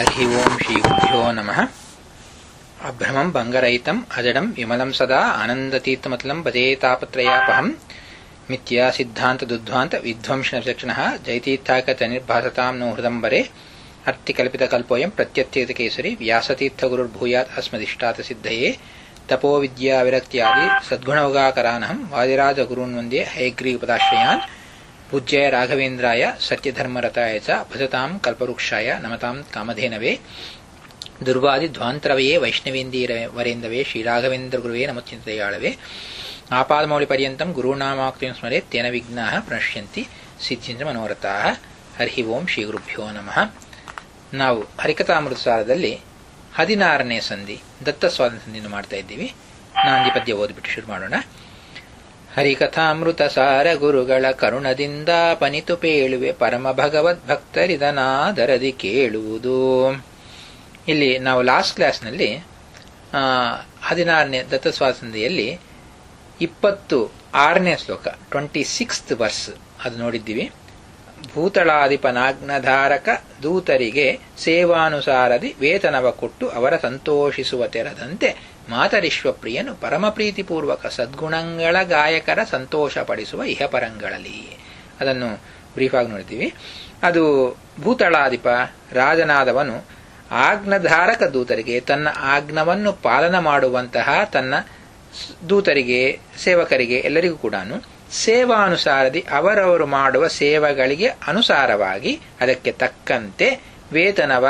हरिः ओम् श्रीगुरुभ्यो नमः अभ्रमम् भङ्गरहितम् अजडम् विमलम् सदा आनन्दतीर्थमतलम् भजे तापत्रयापहम् मिथ्या सिद्धान्तदुद्ध्वान्त विध्वंसनविचक्षणः जयतीर्थाकतनिर्भासताम् नो हृदम्बरे अर्थिकल्पितकल्पोऽयम् प्रत्यत्येतकेसरि व्यासतीर्थगुरुर्भूयात् अस्मदिष्टात् सिद्धये तपो विद्याविरक्त्यादि सद्गुणौगाकरानहम् वादिराजगुरून् वन्दे हयग्रीपदाश्रयान् पूज्याय राघवेन्द्राय सत्यधर्मरताय च भजताम् कल्पवृक्षाय नमताम् कामधेनवे ದುರ್ವಾದಿಧ್ವಾಂತರವೆಯೇ ವೈಷ್ಣವೇಂದೀರ ವರೇಂದವೇ ಶ್ರೀರಾಘವೇಂದ್ರ ನಮಚಿಂತೆಯಾಳವೆ ಆಪಾದಮೌಳಿಪರ್ಯಂತಂ ಗುರುನಾಮಾಕ್ತಿಂ ಸ್ಮರೆ ತೇನ ವಿಘ್ನಾಃ ಪ್ರಣಶ್ಯಂತಿ ಸಿದ್ಧಿಂಚ ಮನೋರಥಾಃ ಹರಿ ಓಂ ಶ್ರೀ ಗುರುಭ್ಯೋ ನಮಃ ನಾವು ಹರಿಕಥಾಮೃತಸಾರದಲ್ಲಿ ಹದಿನಾರನೇ ಸಂಧಿ ದತ್ತ ಸ್ವಾತಂತ್ರ್ಯ ಸಂಧಿಯನ್ನು ಮಾಡ್ತಾ ಇದ್ದೀವಿ ನಾಂದಿ ಪದ್ಯ ಓದ್ಬಿಟ್ಟು ಶುರು ಮಾಡೋಣ ಹರಿಕಥಾಮೃತ ಸಾರ ಗುರುಗಳ ಕರುಣದಿಂದ ಪನಿತು ಪೇಳುವೆ ಪರಮ ಭಗವದ್ ಭಕ್ತರಿದನಾದರದಿ ಕೇಳುವುದು ಇಲ್ಲಿ ನಾವು ಲಾಸ್ಟ್ ಕ್ಲಾಸ್ನಲ್ಲಿ ಹದಿನಾರನೇ ದತ್ತ ಸ್ವಾತಂತ್ರ್ಯದಲ್ಲಿ ಇಪ್ಪತ್ತು ಆರನೇ ಶ್ಲೋಕ ಟ್ವೆಂಟಿ ಸಿಕ್ಸ್ತ್ ವರ್ಸ್ ಅದು ನೋಡಿದ್ದೀವಿ ಭೂತಳಾಧಿಪನಾಗ್ನಧಾರಕ ದೂತರಿಗೆ ಸೇವಾನುಸಾರದಿ ವೇತನವ ಕೊಟ್ಟು ಅವರ ಸಂತೋಷಿಸುವ ತೆರದಂತೆ ಮಾತರಿಶ್ವಪ್ರಿಯನು ಪರಮಪ್ರೀತಿಪೂರ್ವಕ ಸದ್ಗುಣಗಳ ಗಾಯಕರ ಸಂತೋಷಪಡಿಸುವ ಇಹಪರಂಗಳಲ್ಲಿ ಅದನ್ನು ಬ್ರೀಫ್ ಆಗಿ ನೋಡಿದ್ದೀವಿ ಅದು ಭೂತಳಾಧಿಪ ರಾಜನಾದವನು ಆಜ್ಞಧಾರಕ ದೂತರಿಗೆ ತನ್ನ ಆಜ್ಞವನ್ನು ಪಾಲನ ಮಾಡುವಂತಹ ತನ್ನ ದೂತರಿಗೆ ಸೇವಕರಿಗೆ ಎಲ್ಲರಿಗೂ ಕೂಡ ಸೇವಾನುಸಾರದಿ ಅವರವರು ಮಾಡುವ ಸೇವೆಗಳಿಗೆ ಅನುಸಾರವಾಗಿ ಅದಕ್ಕೆ ತಕ್ಕಂತೆ ವೇತನವ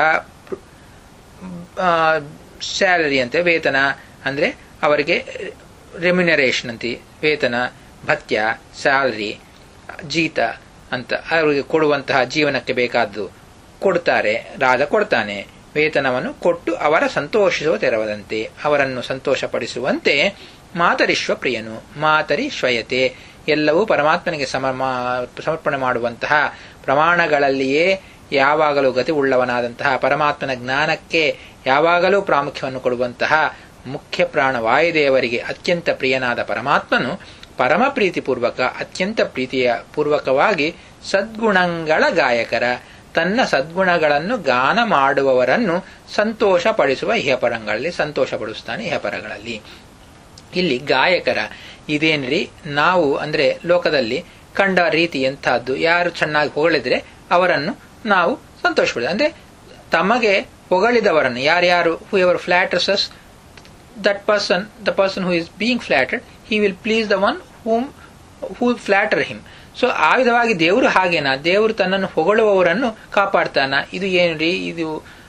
ಸ್ಯಾಲರಿ ಅಂತೆ ವೇತನ ಅಂದರೆ ಅವರಿಗೆ ರೆಮ್ಯುನರೇಷನ್ ಅಂತೆ ವೇತನ ಭತ್ಯ ಸ್ಯಾಲರಿ ಜೀತ ಅಂತ ಅವರಿಗೆ ಕೊಡುವಂತಹ ಜೀವನಕ್ಕೆ ಬೇಕಾದ್ದು ಕೊಡ್ತಾರೆ ರಾಜ ಕೊಡ್ತಾನೆ ವೇತನವನ್ನು ಕೊಟ್ಟು ಅವರ ಸಂತೋಷಿಸುವ ತೆರವದಂತೆ ಅವರನ್ನು ಸಂತೋಷಪಡಿಸುವಂತೆ ಮಾತರಿಶ್ವ ಪ್ರಿಯನು ಮಾತರಿ ಶ್ವಯತೆ ಎಲ್ಲವೂ ಪರಮಾತ್ಮನಿಗೆ ಸಮರ್ಪಣೆ ಮಾಡುವಂತಹ ಪ್ರಮಾಣಗಳಲ್ಲಿಯೇ ಯಾವಾಗಲೂ ಗತಿ ಉಳ್ಳವನಾದಂತಹ ಪರಮಾತ್ಮನ ಜ್ಞಾನಕ್ಕೆ ಯಾವಾಗಲೂ ಪ್ರಾಮುಖ್ಯವನ್ನು ಕೊಡುವಂತಹ ಮುಖ್ಯ ಪ್ರಾಣ ವಾಯುದೇವರಿಗೆ ಅತ್ಯಂತ ಪ್ರಿಯನಾದ ಪರಮಾತ್ಮನು ಪರಮ ಪ್ರೀತಿಪೂರ್ವಕ ಅತ್ಯಂತ ಪ್ರೀತಿಯ ಪೂರ್ವಕವಾಗಿ ಸದ್ಗುಣಗಳ ಗಾಯಕರ ತನ್ನ ಸದ್ಗುಣಗಳನ್ನು ಗಾನ ಮಾಡುವವರನ್ನು ಸಂತೋಷಪಡಿಸುವ ಇಹಪರಂಗಳಲ್ಲಿ ಸಂತೋಷಪಡಿಸ್ತಾನೆ ಇಹಪರಗಳಲ್ಲಿ ಇಲ್ಲಿ ಗಾಯಕರ ಇದೇನ್ರಿ ನಾವು ಅಂದ್ರೆ ಲೋಕದಲ್ಲಿ ಕಂಡ ರೀತಿ ಎಂತಹದ್ದು ಯಾರು ಚೆನ್ನಾಗಿ ಹೊಗಳಿದ್ರೆ ಅವರನ್ನು ನಾವು ಸಂತೋಷಪಡ ಅಂದ್ರೆ ತಮಗೆ ಹೊಗಳಿದವರನ್ನು ಯಾರ್ಯಾರು who ever flatters us that person the person who is being flattered he will please the one whom who flatter him so ಆ ವಿಧವಾಗಿ ದೇವರು ಹಾಗೇನಾ ದೇವರು ತನ್ನನ್ನು ಹೊಗಳುವವರನ್ನು ಕಾಪಾಡ್ತಾನ ಇದು ಏನ್ರಿ ಇದು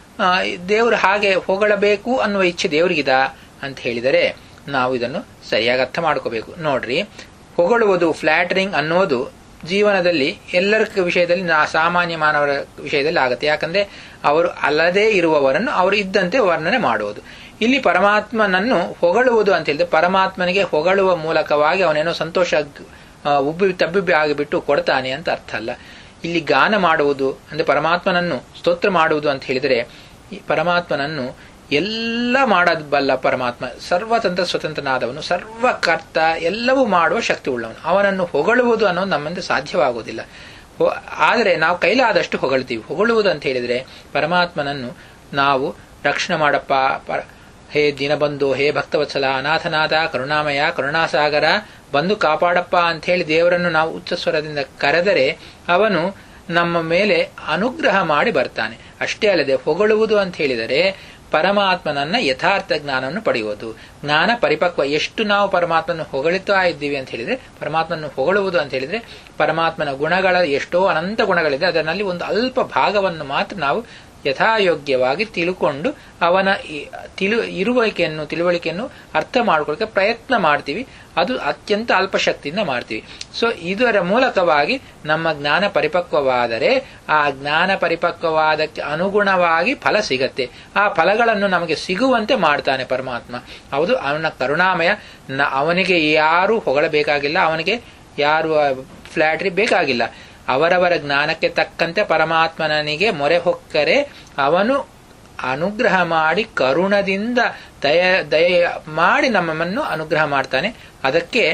ದೇವರು ಹಾಗೆ ಹೊಗಳಬೇಕು ಅನ್ನುವ ಇಚ್ಛೆ ದೇವರಿಗಿದ ಅಂತ ಹೇಳಿದರೆ ನಾವು ಇದನ್ನು ಸರಿಯಾಗಿ ಅರ್ಥ ಮಾಡ್ಕೋಬೇಕು ನೋಡ್ರಿ ಹೊಗಳುವುದು ಫ್ಲಾಟರಿಂಗ್ ಅನ್ನೋದು ಜೀವನದಲ್ಲಿ ಎಲ್ಲರ ವಿಷಯದಲ್ಲಿ ಸಾಮಾನ್ಯ ಮಾನವರ ವಿಷಯದಲ್ಲಿ ಆಗುತ್ತೆ ಯಾಕಂದ್ರೆ ಅವರು ಅಲ್ಲದೇ ಇರುವವರನ್ನು ಅವರು ಇದ್ದಂತೆ ವರ್ಣನೆ ಮಾಡುವುದು ಇಲ್ಲಿ ಪರಮಾತ್ಮನನ್ನು ಹೊಗಳುವುದು ಅಂತ ಹೇಳಿದ್ರೆ ಪರಮಾತ್ಮನಿಗೆ ಹೊಗಳುವ ಮೂಲಕವಾಗಿ ಅವನೇನೋ ಸಂತೋಷ ಉಬ್ಬಿ ತಬ್ಬಿಬ್ಬಿ ಆಗಿಬಿಟ್ಟು ಕೊಡ್ತಾನೆ ಅಂತ ಅರ್ಥ ಅಲ್ಲ ಇಲ್ಲಿ ಗಾನ ಮಾಡುವುದು ಅಂದ್ರೆ ಪರಮಾತ್ಮನನ್ನು ಸ್ತೋತ್ರ ಮಾಡುವುದು ಅಂತ ಹೇಳಿದರೆ ಪರಮಾತ್ಮನನ್ನು ಎಲ್ಲ ಮಾಡಬಲ್ಲ ಪರಮಾತ್ಮ ಸರ್ವತಂತ್ರ ಸ್ವತಂತ್ರನಾದವನು ಸರ್ವಕರ್ತ ಎಲ್ಲವೂ ಮಾಡುವ ಶಕ್ತಿ ಉಳ್ಳವನು ಅವನನ್ನು ಹೊಗಳುವುದು ಅನ್ನೋದು ನಮ್ಮಿಂದ ಸಾಧ್ಯವಾಗುವುದಿಲ್ಲ ಆದರೆ ನಾವು ಕೈಲಾದಷ್ಟು ಹೊಗಳ್ತೀವಿ ಹೊಗಳುವುದು ಅಂತ ಹೇಳಿದರೆ ಪರಮಾತ್ಮನನ್ನು ನಾವು ರಕ್ಷಣೆ ಮಾಡಪ್ಪ ಹೇ ದಿನಬಂಧು ಹೇ ಭಕ್ತವತ್ಸಲ ಅನಾಥನಾಥ ಕರುಣಾಮಯ ಕರುಣಾಸಾಗರ ಬಂದು ಕಾಪಾಡಪ್ಪ ಅಂತ ಹೇಳಿ ದೇವರನ್ನು ನಾವು ಉಚ್ಚಸ್ವರದಿಂದ ಕರೆದರೆ ಅವನು ನಮ್ಮ ಮೇಲೆ ಅನುಗ್ರಹ ಮಾಡಿ ಬರ್ತಾನೆ ಅಷ್ಟೇ ಅಲ್ಲದೆ ಹೊಗಳುವುದು ಅಂತ ಹೇಳಿದರೆ ಪರಮಾತ್ಮನನ್ನ ಯಥಾರ್ಥ ಜ್ಞಾನವನ್ನು ಪಡೆಯುವುದು ಜ್ಞಾನ ಪರಿಪಕ್ವ ಎಷ್ಟು ನಾವು ಪರಮಾತ್ಮನ ಹೊಗಳುತ್ತಾ ಇದ್ದೀವಿ ಅಂತ ಹೇಳಿದ್ರೆ ಪರಮಾತ್ಮನ ಹೊಗಳುವುದು ಅಂತ ಹೇಳಿದ್ರೆ ಪರಮಾತ್ಮನ ಗುಣಗಳ ಎಷ್ಟೋ ಅನಂತ ಗುಣಗಳಿದೆ ಅದರಲ್ಲಿ ಒಂದು ಅಲ್ಪ ಭಾಗವನ್ನು ಮಾತ್ರ ನಾವು ಯಥಾಯೋಗ್ಯವಾಗಿ ತಿಳ್ಕೊಂಡು ಅವನ ತಿಳು ಇರುವಿಕೆಯನ್ನು ತಿಳುವಳಿಕೆಯನ್ನು ಅರ್ಥ ಮಾಡ್ಕೊಳ್ಳೋಕೆ ಪ್ರಯತ್ನ ಮಾಡ್ತೀವಿ ಅದು ಅತ್ಯಂತ ಅಲ್ಪ ಶಕ್ತಿಯಿಂದ ಮಾಡ್ತೀವಿ ಸೊ ಇದರ ಮೂಲಕವಾಗಿ ನಮ್ಮ ಜ್ಞಾನ ಪರಿಪಕ್ವವಾದರೆ ಆ ಜ್ಞಾನ ಪರಿಪಕ್ವವಾದಕ್ಕೆ ಅನುಗುಣವಾಗಿ ಫಲ ಸಿಗತ್ತೆ ಆ ಫಲಗಳನ್ನು ನಮಗೆ ಸಿಗುವಂತೆ ಮಾಡ್ತಾನೆ ಪರಮಾತ್ಮ ಹೌದು ಅವನ ಕರುಣಾಮಯ ಅವನಿಗೆ ಯಾರು ಹೊಗಳಬೇಕಾಗಿಲ್ಲ ಅವನಿಗೆ ಯಾರು ಫ್ಲಾಟ್ರಿ ಬೇಕಾಗಿಲ್ಲ ಅವರವರ ಜ್ಞಾನಕ್ಕೆ ತಕ್ಕಂತೆ ಪರಮಾತ್ಮನಿಗೆ ಮೊರೆ ಹೊಕ್ಕರೆ ಅವನು ಅನುಗ್ರಹ ಮಾಡಿ ಕರುಣದಿಂದ ದಯ ದಯ ಮಾಡಿ ನಮ್ಮನ್ನು ಅನುಗ್ರಹ ಮಾಡ್ತಾನೆ ಅದಕ್ಕೆ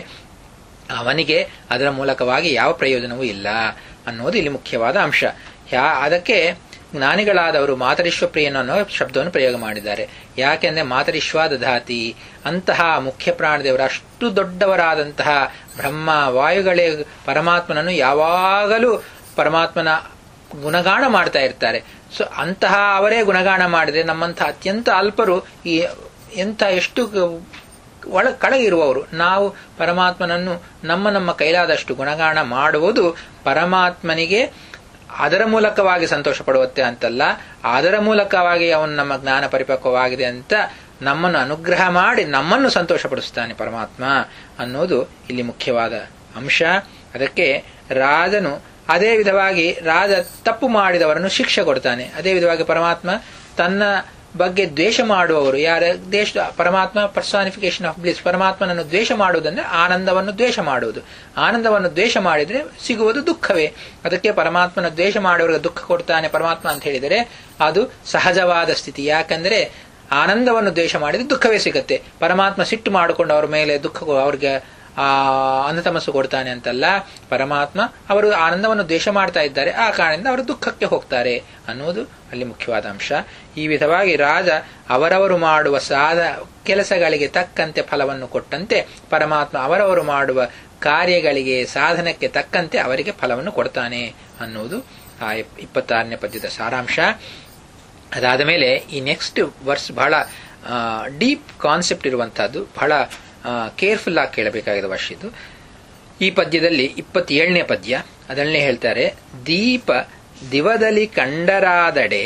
ಅವನಿಗೆ ಅದರ ಮೂಲಕವಾಗಿ ಯಾವ ಪ್ರಯೋಜನವೂ ಇಲ್ಲ ಅನ್ನೋದು ಇಲ್ಲಿ ಮುಖ್ಯವಾದ ಅಂಶ ಯಾ ಅದಕ್ಕೆ ಜ್ಞಾನಿಗಳಾದವರು ಮಾತರಿಶ್ವಪ್ರಿಯನು ಅನ್ನೋ ಶಬ್ದವನ್ನು ಪ್ರಯೋಗ ಮಾಡಿದ್ದಾರೆ ಯಾಕೆಂದ್ರೆ ಮಾತರಿಶ್ವ ದಧಾತಿ ಅಂತಹ ಮುಖ್ಯ ಪ್ರಾಣದೇವರು ಅಷ್ಟು ದೊಡ್ಡವರಾದಂತಹ ಬ್ರಹ್ಮ ವಾಯುಗಳೇ ಪರಮಾತ್ಮನನ್ನು ಯಾವಾಗಲೂ ಪರಮಾತ್ಮನ ಗುಣಗಾನ ಮಾಡ್ತಾ ಇರ್ತಾರೆ ಸೊ ಅಂತಹ ಅವರೇ ಗುಣಗಾನ ಮಾಡಿದ್ರೆ ನಮ್ಮಂತಹ ಅತ್ಯಂತ ಅಲ್ಪರು ಈ ಎಂಥ ಎಷ್ಟು ಒಳ ಕಳಗಿರುವವರು ನಾವು ಪರಮಾತ್ಮನನ್ನು ನಮ್ಮ ನಮ್ಮ ಕೈಲಾದಷ್ಟು ಗುಣಗಾನ ಮಾಡುವುದು ಪರಮಾತ್ಮನಿಗೆ ಅದರ ಮೂಲಕವಾಗಿ ಸಂತೋಷ ಪಡುತ್ತೆ ಅಂತಲ್ಲ ಅದರ ಮೂಲಕವಾಗಿ ಅವನು ನಮ್ಮ ಜ್ಞಾನ ಪರಿಪಕ್ವವಾಗಿದೆ ಅಂತ ನಮ್ಮನ್ನು ಅನುಗ್ರಹ ಮಾಡಿ ನಮ್ಮನ್ನು ಸಂತೋಷಪಡಿಸ್ತಾನೆ ಪರಮಾತ್ಮ ಅನ್ನೋದು ಇಲ್ಲಿ ಮುಖ್ಯವಾದ ಅಂಶ ಅದಕ್ಕೆ ರಾಜನು ಅದೇ ವಿಧವಾಗಿ ರಾಜ ತಪ್ಪು ಮಾಡಿದವರನ್ನು ಶಿಕ್ಷೆ ಕೊಡ್ತಾನೆ ಅದೇ ವಿಧವಾಗಿ ಪರಮಾತ್ಮ ತನ್ನ ಬಗ್ಗೆ ದ್ವೇಷ ಮಾಡುವವರು ಯಾರ ದೇಶ ಪರಮಾತ್ಮ ಪರ್ಸಾನಿಫಿಕೇಶನ್ ಆಫ್ ಬ್ಲಿಸ್ ಪರಮಾತ್ಮನನ್ನು ದ್ವೇಷ ಮಾಡುವುದಂದ್ರೆ ಆನಂದವನ್ನು ದ್ವೇಷ ಮಾಡುವುದು ಆನಂದವನ್ನು ದ್ವೇಷ ಮಾಡಿದ್ರೆ ಸಿಗುವುದು ದುಃಖವೇ ಅದಕ್ಕೆ ಪರಮಾತ್ಮನ ದ್ವೇಷ ಮಾಡುವವರಿಗೆ ದುಃಖ ಕೊಡ್ತಾನೆ ಪರಮಾತ್ಮ ಅಂತ ಹೇಳಿದರೆ ಅದು ಸಹಜವಾದ ಸ್ಥಿತಿ ಯಾಕಂದ್ರೆ ಆನಂದವನ್ನು ದ್ವೇಷ ಮಾಡಿದ್ರೆ ದುಃಖವೇ ಸಿಗುತ್ತೆ ಪರಮಾತ್ಮ ಸಿಟ್ಟು ಮಾಡಿಕೊಂಡು ಅವ್ರ ಮೇಲೆ ದುಃಖ ಅವ್ರಿಗೆ ಆ ಅನತಮಸ್ಸು ಕೊಡ್ತಾನೆ ಅಂತಲ್ಲ ಪರಮಾತ್ಮ ಅವರು ಆನಂದವನ್ನು ದ್ವೇಷ ಮಾಡ್ತಾ ಇದ್ದಾರೆ ಆ ಕಾರಣದಿಂದ ಅವರು ದುಃಖಕ್ಕೆ ಹೋಗ್ತಾರೆ ಅನ್ನೋದು ಅಲ್ಲಿ ಮುಖ್ಯವಾದ ಅಂಶ ಈ ವಿಧವಾಗಿ ರಾಜ ಅವರವರು ಮಾಡುವ ಸಾಧ ಕೆಲಸಗಳಿಗೆ ತಕ್ಕಂತೆ ಫಲವನ್ನು ಕೊಟ್ಟಂತೆ ಪರಮಾತ್ಮ ಅವರವರು ಮಾಡುವ ಕಾರ್ಯಗಳಿಗೆ ಸಾಧನಕ್ಕೆ ತಕ್ಕಂತೆ ಅವರಿಗೆ ಫಲವನ್ನು ಕೊಡ್ತಾನೆ ಅನ್ನೋದು ಆ ಇಪ್ಪತ್ತಾರನೇ ಪದ್ಯದ ಸಾರಾಂಶ ಅದಾದ ಮೇಲೆ ಈ ನೆಕ್ಸ್ಟ್ ವರ್ಸ್ ಬಹಳ ಡೀಪ್ ಕಾನ್ಸೆಪ್ಟ್ ಇರುವಂತಹದ್ದು ಬಹಳ ಕೇರ್ಫುಲ್ ಆಗಿ ಕೇಳಬೇಕಾಗಿದೆ ವರ್ಷದ್ದು ಈ ಪದ್ಯದಲ್ಲಿ ಇಪ್ಪತ್ತೇಳನೇ ಪದ್ಯ ಅದನ್ನೇ ಹೇಳ್ತಾರೆ ದೀಪ ದಿವದಲ್ಲಿ ಕಂಡರಾದಡೆ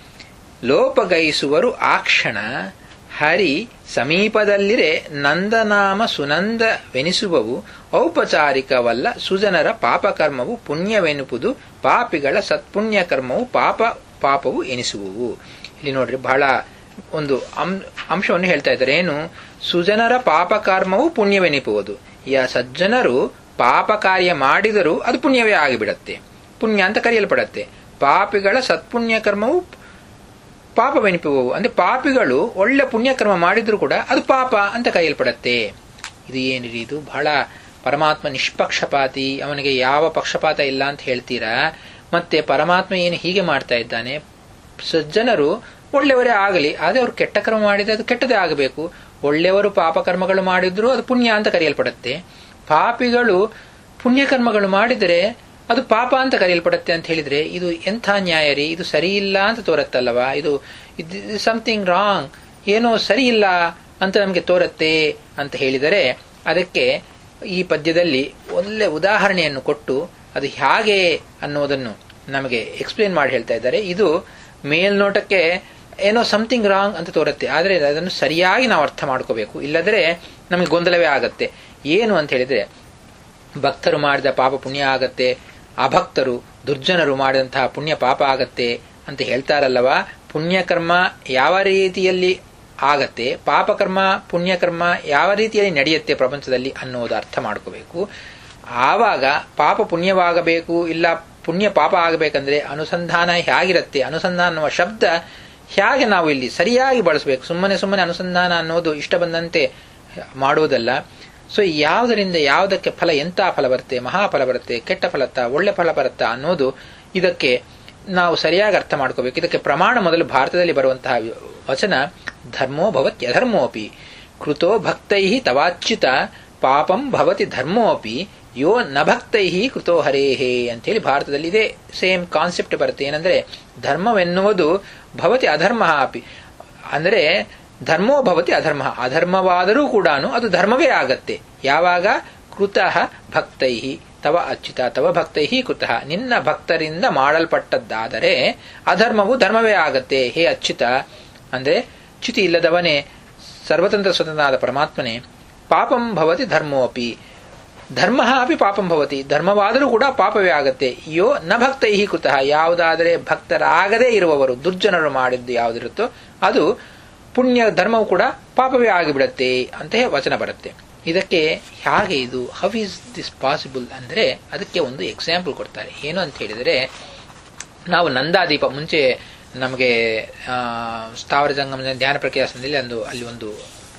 ಲೋಪಗೈಸುವರು ಆ ಕ್ಷಣ ಹರಿ ಸಮೀಪದಲ್ಲಿರೆ ನಂದನಾಮ ಸುನಂದವೆನಿಸುವವು ಔಪಚಾರಿಕವಲ್ಲ ಸುಜನರ ಪಾಪಕರ್ಮವು ಪುಣ್ಯವೆನುಪುದು ಪಾಪಿಗಳ ಸತ್ಪುಣ್ಯ ಕರ್ಮವು ಪಾಪ ಪಾಪವು ಎನಿಸುವುವು ಇಲ್ಲಿ ನೋಡ್ರಿ ಬಹಳ ಒಂದು ಅಂಶವನ್ನು ಹೇಳ್ತಾ ಇದ್ದಾರೆ ಏನು ಸುಜನರ ಪಾಪಕರ್ಮವು ಪುಣ್ಯವೆನಿಪುವುದು ಯ ಸಜ್ಜನರು ಪಾಪ ಕಾರ್ಯ ಮಾಡಿದರೂ ಅದು ಪುಣ್ಯವೇ ಆಗಿಬಿಡತ್ತೆ ಪುಣ್ಯ ಅಂತ ಕರೆಯಲ್ಪಡತ್ತೆ ಪಾಪಿಗಳ ಸತ್ಪುಣ್ಯ ಕರ್ಮವು ಪಾಪವೆನಿಪುವವು ಅಂದ್ರೆ ಪಾಪಿಗಳು ಒಳ್ಳೆ ಪುಣ್ಯಕರ್ಮ ಮಾಡಿದ್ರು ಕೂಡ ಅದು ಪಾಪ ಅಂತ ಕರೆಯಲ್ಪಡತ್ತೆ ಇದು ಏನಿರಿ ಇದು ಬಹಳ ಪರಮಾತ್ಮ ನಿಷ್ಪಕ್ಷಪಾತಿ ಅವನಿಗೆ ಯಾವ ಪಕ್ಷಪಾತ ಇಲ್ಲ ಅಂತ ಹೇಳ್ತೀರಾ ಮತ್ತೆ ಪರಮಾತ್ಮ ಏನು ಹೀಗೆ ಮಾಡ್ತಾ ಇದ್ದಾನೆ ಸಜ್ಜನರು ಒಳ್ಳೆಯವರೇ ಆಗಲಿ ಆದರೆ ಅವರು ಕೆಟ್ಟ ಕರ್ಮ ಮಾಡಿದ್ರೆ ಅದು ಕೆಟ್ಟದೇ ಆಗಬೇಕು ಒಳ್ಳೆಯವರು ಪಾಪಕರ್ಮಗಳು ಮಾಡಿದ್ರು ಅದು ಪುಣ್ಯ ಅಂತ ಕರೆಯಲ್ಪಡುತ್ತೆ ಪಾಪಿಗಳು ಪುಣ್ಯಕರ್ಮಗಳು ಮಾಡಿದರೆ ಅದು ಪಾಪ ಅಂತ ಕರೆಯಲ್ಪಡುತ್ತೆ ಅಂತ ಹೇಳಿದ್ರೆ ಇದು ಎಂಥ ನ್ಯಾಯ ರೀ ಇದು ಸರಿ ಇಲ್ಲ ಅಂತ ತೋರತ್ತಲ್ಲವಾ ಇದು ಸಮಥಿಂಗ್ ರಾಂಗ್ ಏನೋ ಸರಿ ಇಲ್ಲ ಅಂತ ನಮಗೆ ತೋರತ್ತೆ ಅಂತ ಹೇಳಿದರೆ ಅದಕ್ಕೆ ಈ ಪದ್ಯದಲ್ಲಿ ಒಳ್ಳೆ ಉದಾಹರಣೆಯನ್ನು ಕೊಟ್ಟು ಅದು ಹೇಗೆ ಅನ್ನೋದನ್ನು ನಮಗೆ ಎಕ್ಸ್ಪ್ಲೇನ್ ಮಾಡಿ ಹೇಳ್ತಾ ಇದ್ದಾರೆ ಇದು ಮೇಲ್ನೋಟಕ್ಕೆ ಏನೋ ಸಮಥಿಂಗ್ ರಾಂಗ್ ಅಂತ ತೋರುತ್ತೆ ಆದರೆ ಅದನ್ನು ಸರಿಯಾಗಿ ನಾವು ಅರ್ಥ ಮಾಡ್ಕೋಬೇಕು ಇಲ್ಲದ್ರೆ ನಮಗೆ ಗೊಂದಲವೇ ಆಗತ್ತೆ ಏನು ಅಂತ ಹೇಳಿದ್ರೆ ಭಕ್ತರು ಮಾಡಿದ ಪಾಪ ಪುಣ್ಯ ಆಗತ್ತೆ ಅಭಕ್ತರು ದುರ್ಜನರು ಮಾಡಿದಂತಹ ಪುಣ್ಯ ಪಾಪ ಆಗತ್ತೆ ಅಂತ ಹೇಳ್ತಾರಲ್ಲವಾ ಪುಣ್ಯಕರ್ಮ ಯಾವ ರೀತಿಯಲ್ಲಿ ಆಗತ್ತೆ ಪಾಪಕರ್ಮ ಪುಣ್ಯಕರ್ಮ ಯಾವ ರೀತಿಯಲ್ಲಿ ನಡೆಯುತ್ತೆ ಪ್ರಪಂಚದಲ್ಲಿ ಅನ್ನೋದು ಅರ್ಥ ಮಾಡ್ಕೋಬೇಕು ಆವಾಗ ಪಾಪ ಪುಣ್ಯವಾಗಬೇಕು ಇಲ್ಲ ಪುಣ್ಯ ಪಾಪ ಆಗಬೇಕಂದ್ರೆ ಅನುಸಂಧಾನ ಹೇಗಿರುತ್ತೆ ಅನುಸಂಧಾನ ಅನ್ನುವ ಶಬ್ದ ಹೇಗೆ ನಾವು ಇಲ್ಲಿ ಸರಿಯಾಗಿ ಬಳಸಬೇಕು ಸುಮ್ಮನೆ ಸುಮ್ಮನೆ ಅನುಸಂಧಾನ ಅನ್ನೋದು ಇಷ್ಟ ಬಂದಂತೆ ಮಾಡುವುದಲ್ಲ ಸೊ ಯಾವುದರಿಂದ ಯಾವುದಕ್ಕೆ ಫಲ ಎಂಥ ಫಲ ಬರುತ್ತೆ ಮಹಾಫಲ ಬರುತ್ತೆ ಕೆಟ್ಟ ಫಲತ್ತಾ ಒಳ್ಳೆ ಫಲ ಬರುತ್ತಾ ಅನ್ನೋದು ಇದಕ್ಕೆ ನಾವು ಸರಿಯಾಗಿ ಅರ್ಥ ಮಾಡ್ಕೋಬೇಕು ಇದಕ್ಕೆ ಪ್ರಮಾಣ ಮೊದಲು ಭಾರತದಲ್ಲಿ ಬರುವಂತಹ ವಚನ ಧರ್ಮೋ ಭವತಿ ಅಧರ್ಮೋಪಿ ಕೃತೋ ಭಕ್ತೈ ತವಾಚ್ಯುತ ಪಾಪಂ ಭವತಿ ಧರ್ಮೋಪಿ ಯೋ ನ ಭಕ್ತೈ ಕೃತೋ ಹರೇಹೇ ಅಂತೇಳಿ ಭಾರತದಲ್ಲಿ ಇದೇ ಸೇಮ್ ಕಾನ್ಸೆಪ್ಟ್ ಬರುತ್ತೆ ಏನಂದ್ರೆ ಧರ್ಮವೆನ್ನುವುದು ಭವತಿ ಅಧರ್ಮ ಅಪಿ ಅಂದರೆ ಧರ್ಮೋ ಭವತಿ ಅಧರ್ಮ ಅಧರ್ಮವಾದರೂ ಕೂಡ ಅದು ಧರ್ಮವೇ ಆಗತ್ತೆ ಯಾವಾಗ ಕೃತಃ ಭಕ್ತೈ ತವ ಅಚ್ಯುತ ತವ ಭಕ್ತೈ ಕೃತಃ ನಿನ್ನ ಭಕ್ತರಿಂದ ಮಾಡಲ್ಪಟ್ಟದ್ದಾದರೆ ಅಧರ್ಮವು ಧರ್ಮವೇ ಆಗತ್ತೆ ಹೇ ಅಚ್ಯುತ ಅಂದ್ರೆ ಚ್ಯುತಿ ಇಲ್ಲದವನೇ ಸರ್ವತಂತ್ರ ಸ್ವತಂತ್ರನಾದ ಪರಮಾತ್ಮನೇ ಪಾಪಂ ಭವತಿ ಧರ್ಮೋಪಿ ಧರ್ಮ ಅಪಿ ಪಾಪಂ ಭವತಿ ಧರ್ಮವಾದರೂ ಕೂಡ ಪಾಪವೇ ಆಗತ್ತೆ ಯೋ ನ ಭಕ್ತೈ ಕೃತಃ ಯಾವುದಾದರೆ ಭಕ್ತರಾಗದೇ ಇರುವವರು ದುರ್ಜನರು ಮಾಡಿದ್ದು ಯಾವುದಿರುತ್ತೋ ಅದು ಪುಣ್ಯ ಧರ್ಮವು ಕೂಡ ಪಾಪವೇ ಆಗಿಬಿಡತ್ತೆ ಅಂತ ವಚನ ಬರುತ್ತೆ ಇದಕ್ಕೆ ಹೇಗೆ ಇದು ಹೌ ಈಸ್ ದಿಸ್ ಪಾಸಿಬಲ್ ಅಂದರೆ ಅದಕ್ಕೆ ಒಂದು ಎಕ್ಸಾಂಪಲ್ ಕೊಡ್ತಾರೆ ಏನು ಅಂತ ಹೇಳಿದರೆ ನಾವು ನಂದಾದೀಪ ಮುಂಚೆ ನಮಗೆ ಸ್ಥಾವರ ಜಂಗಮ ಧ್ಯಾನ ಪ್ರಕ್ರಿಯಾಸನದಲ್ಲಿ ಒಂದು ಅಲ್ಲಿ ಒಂದು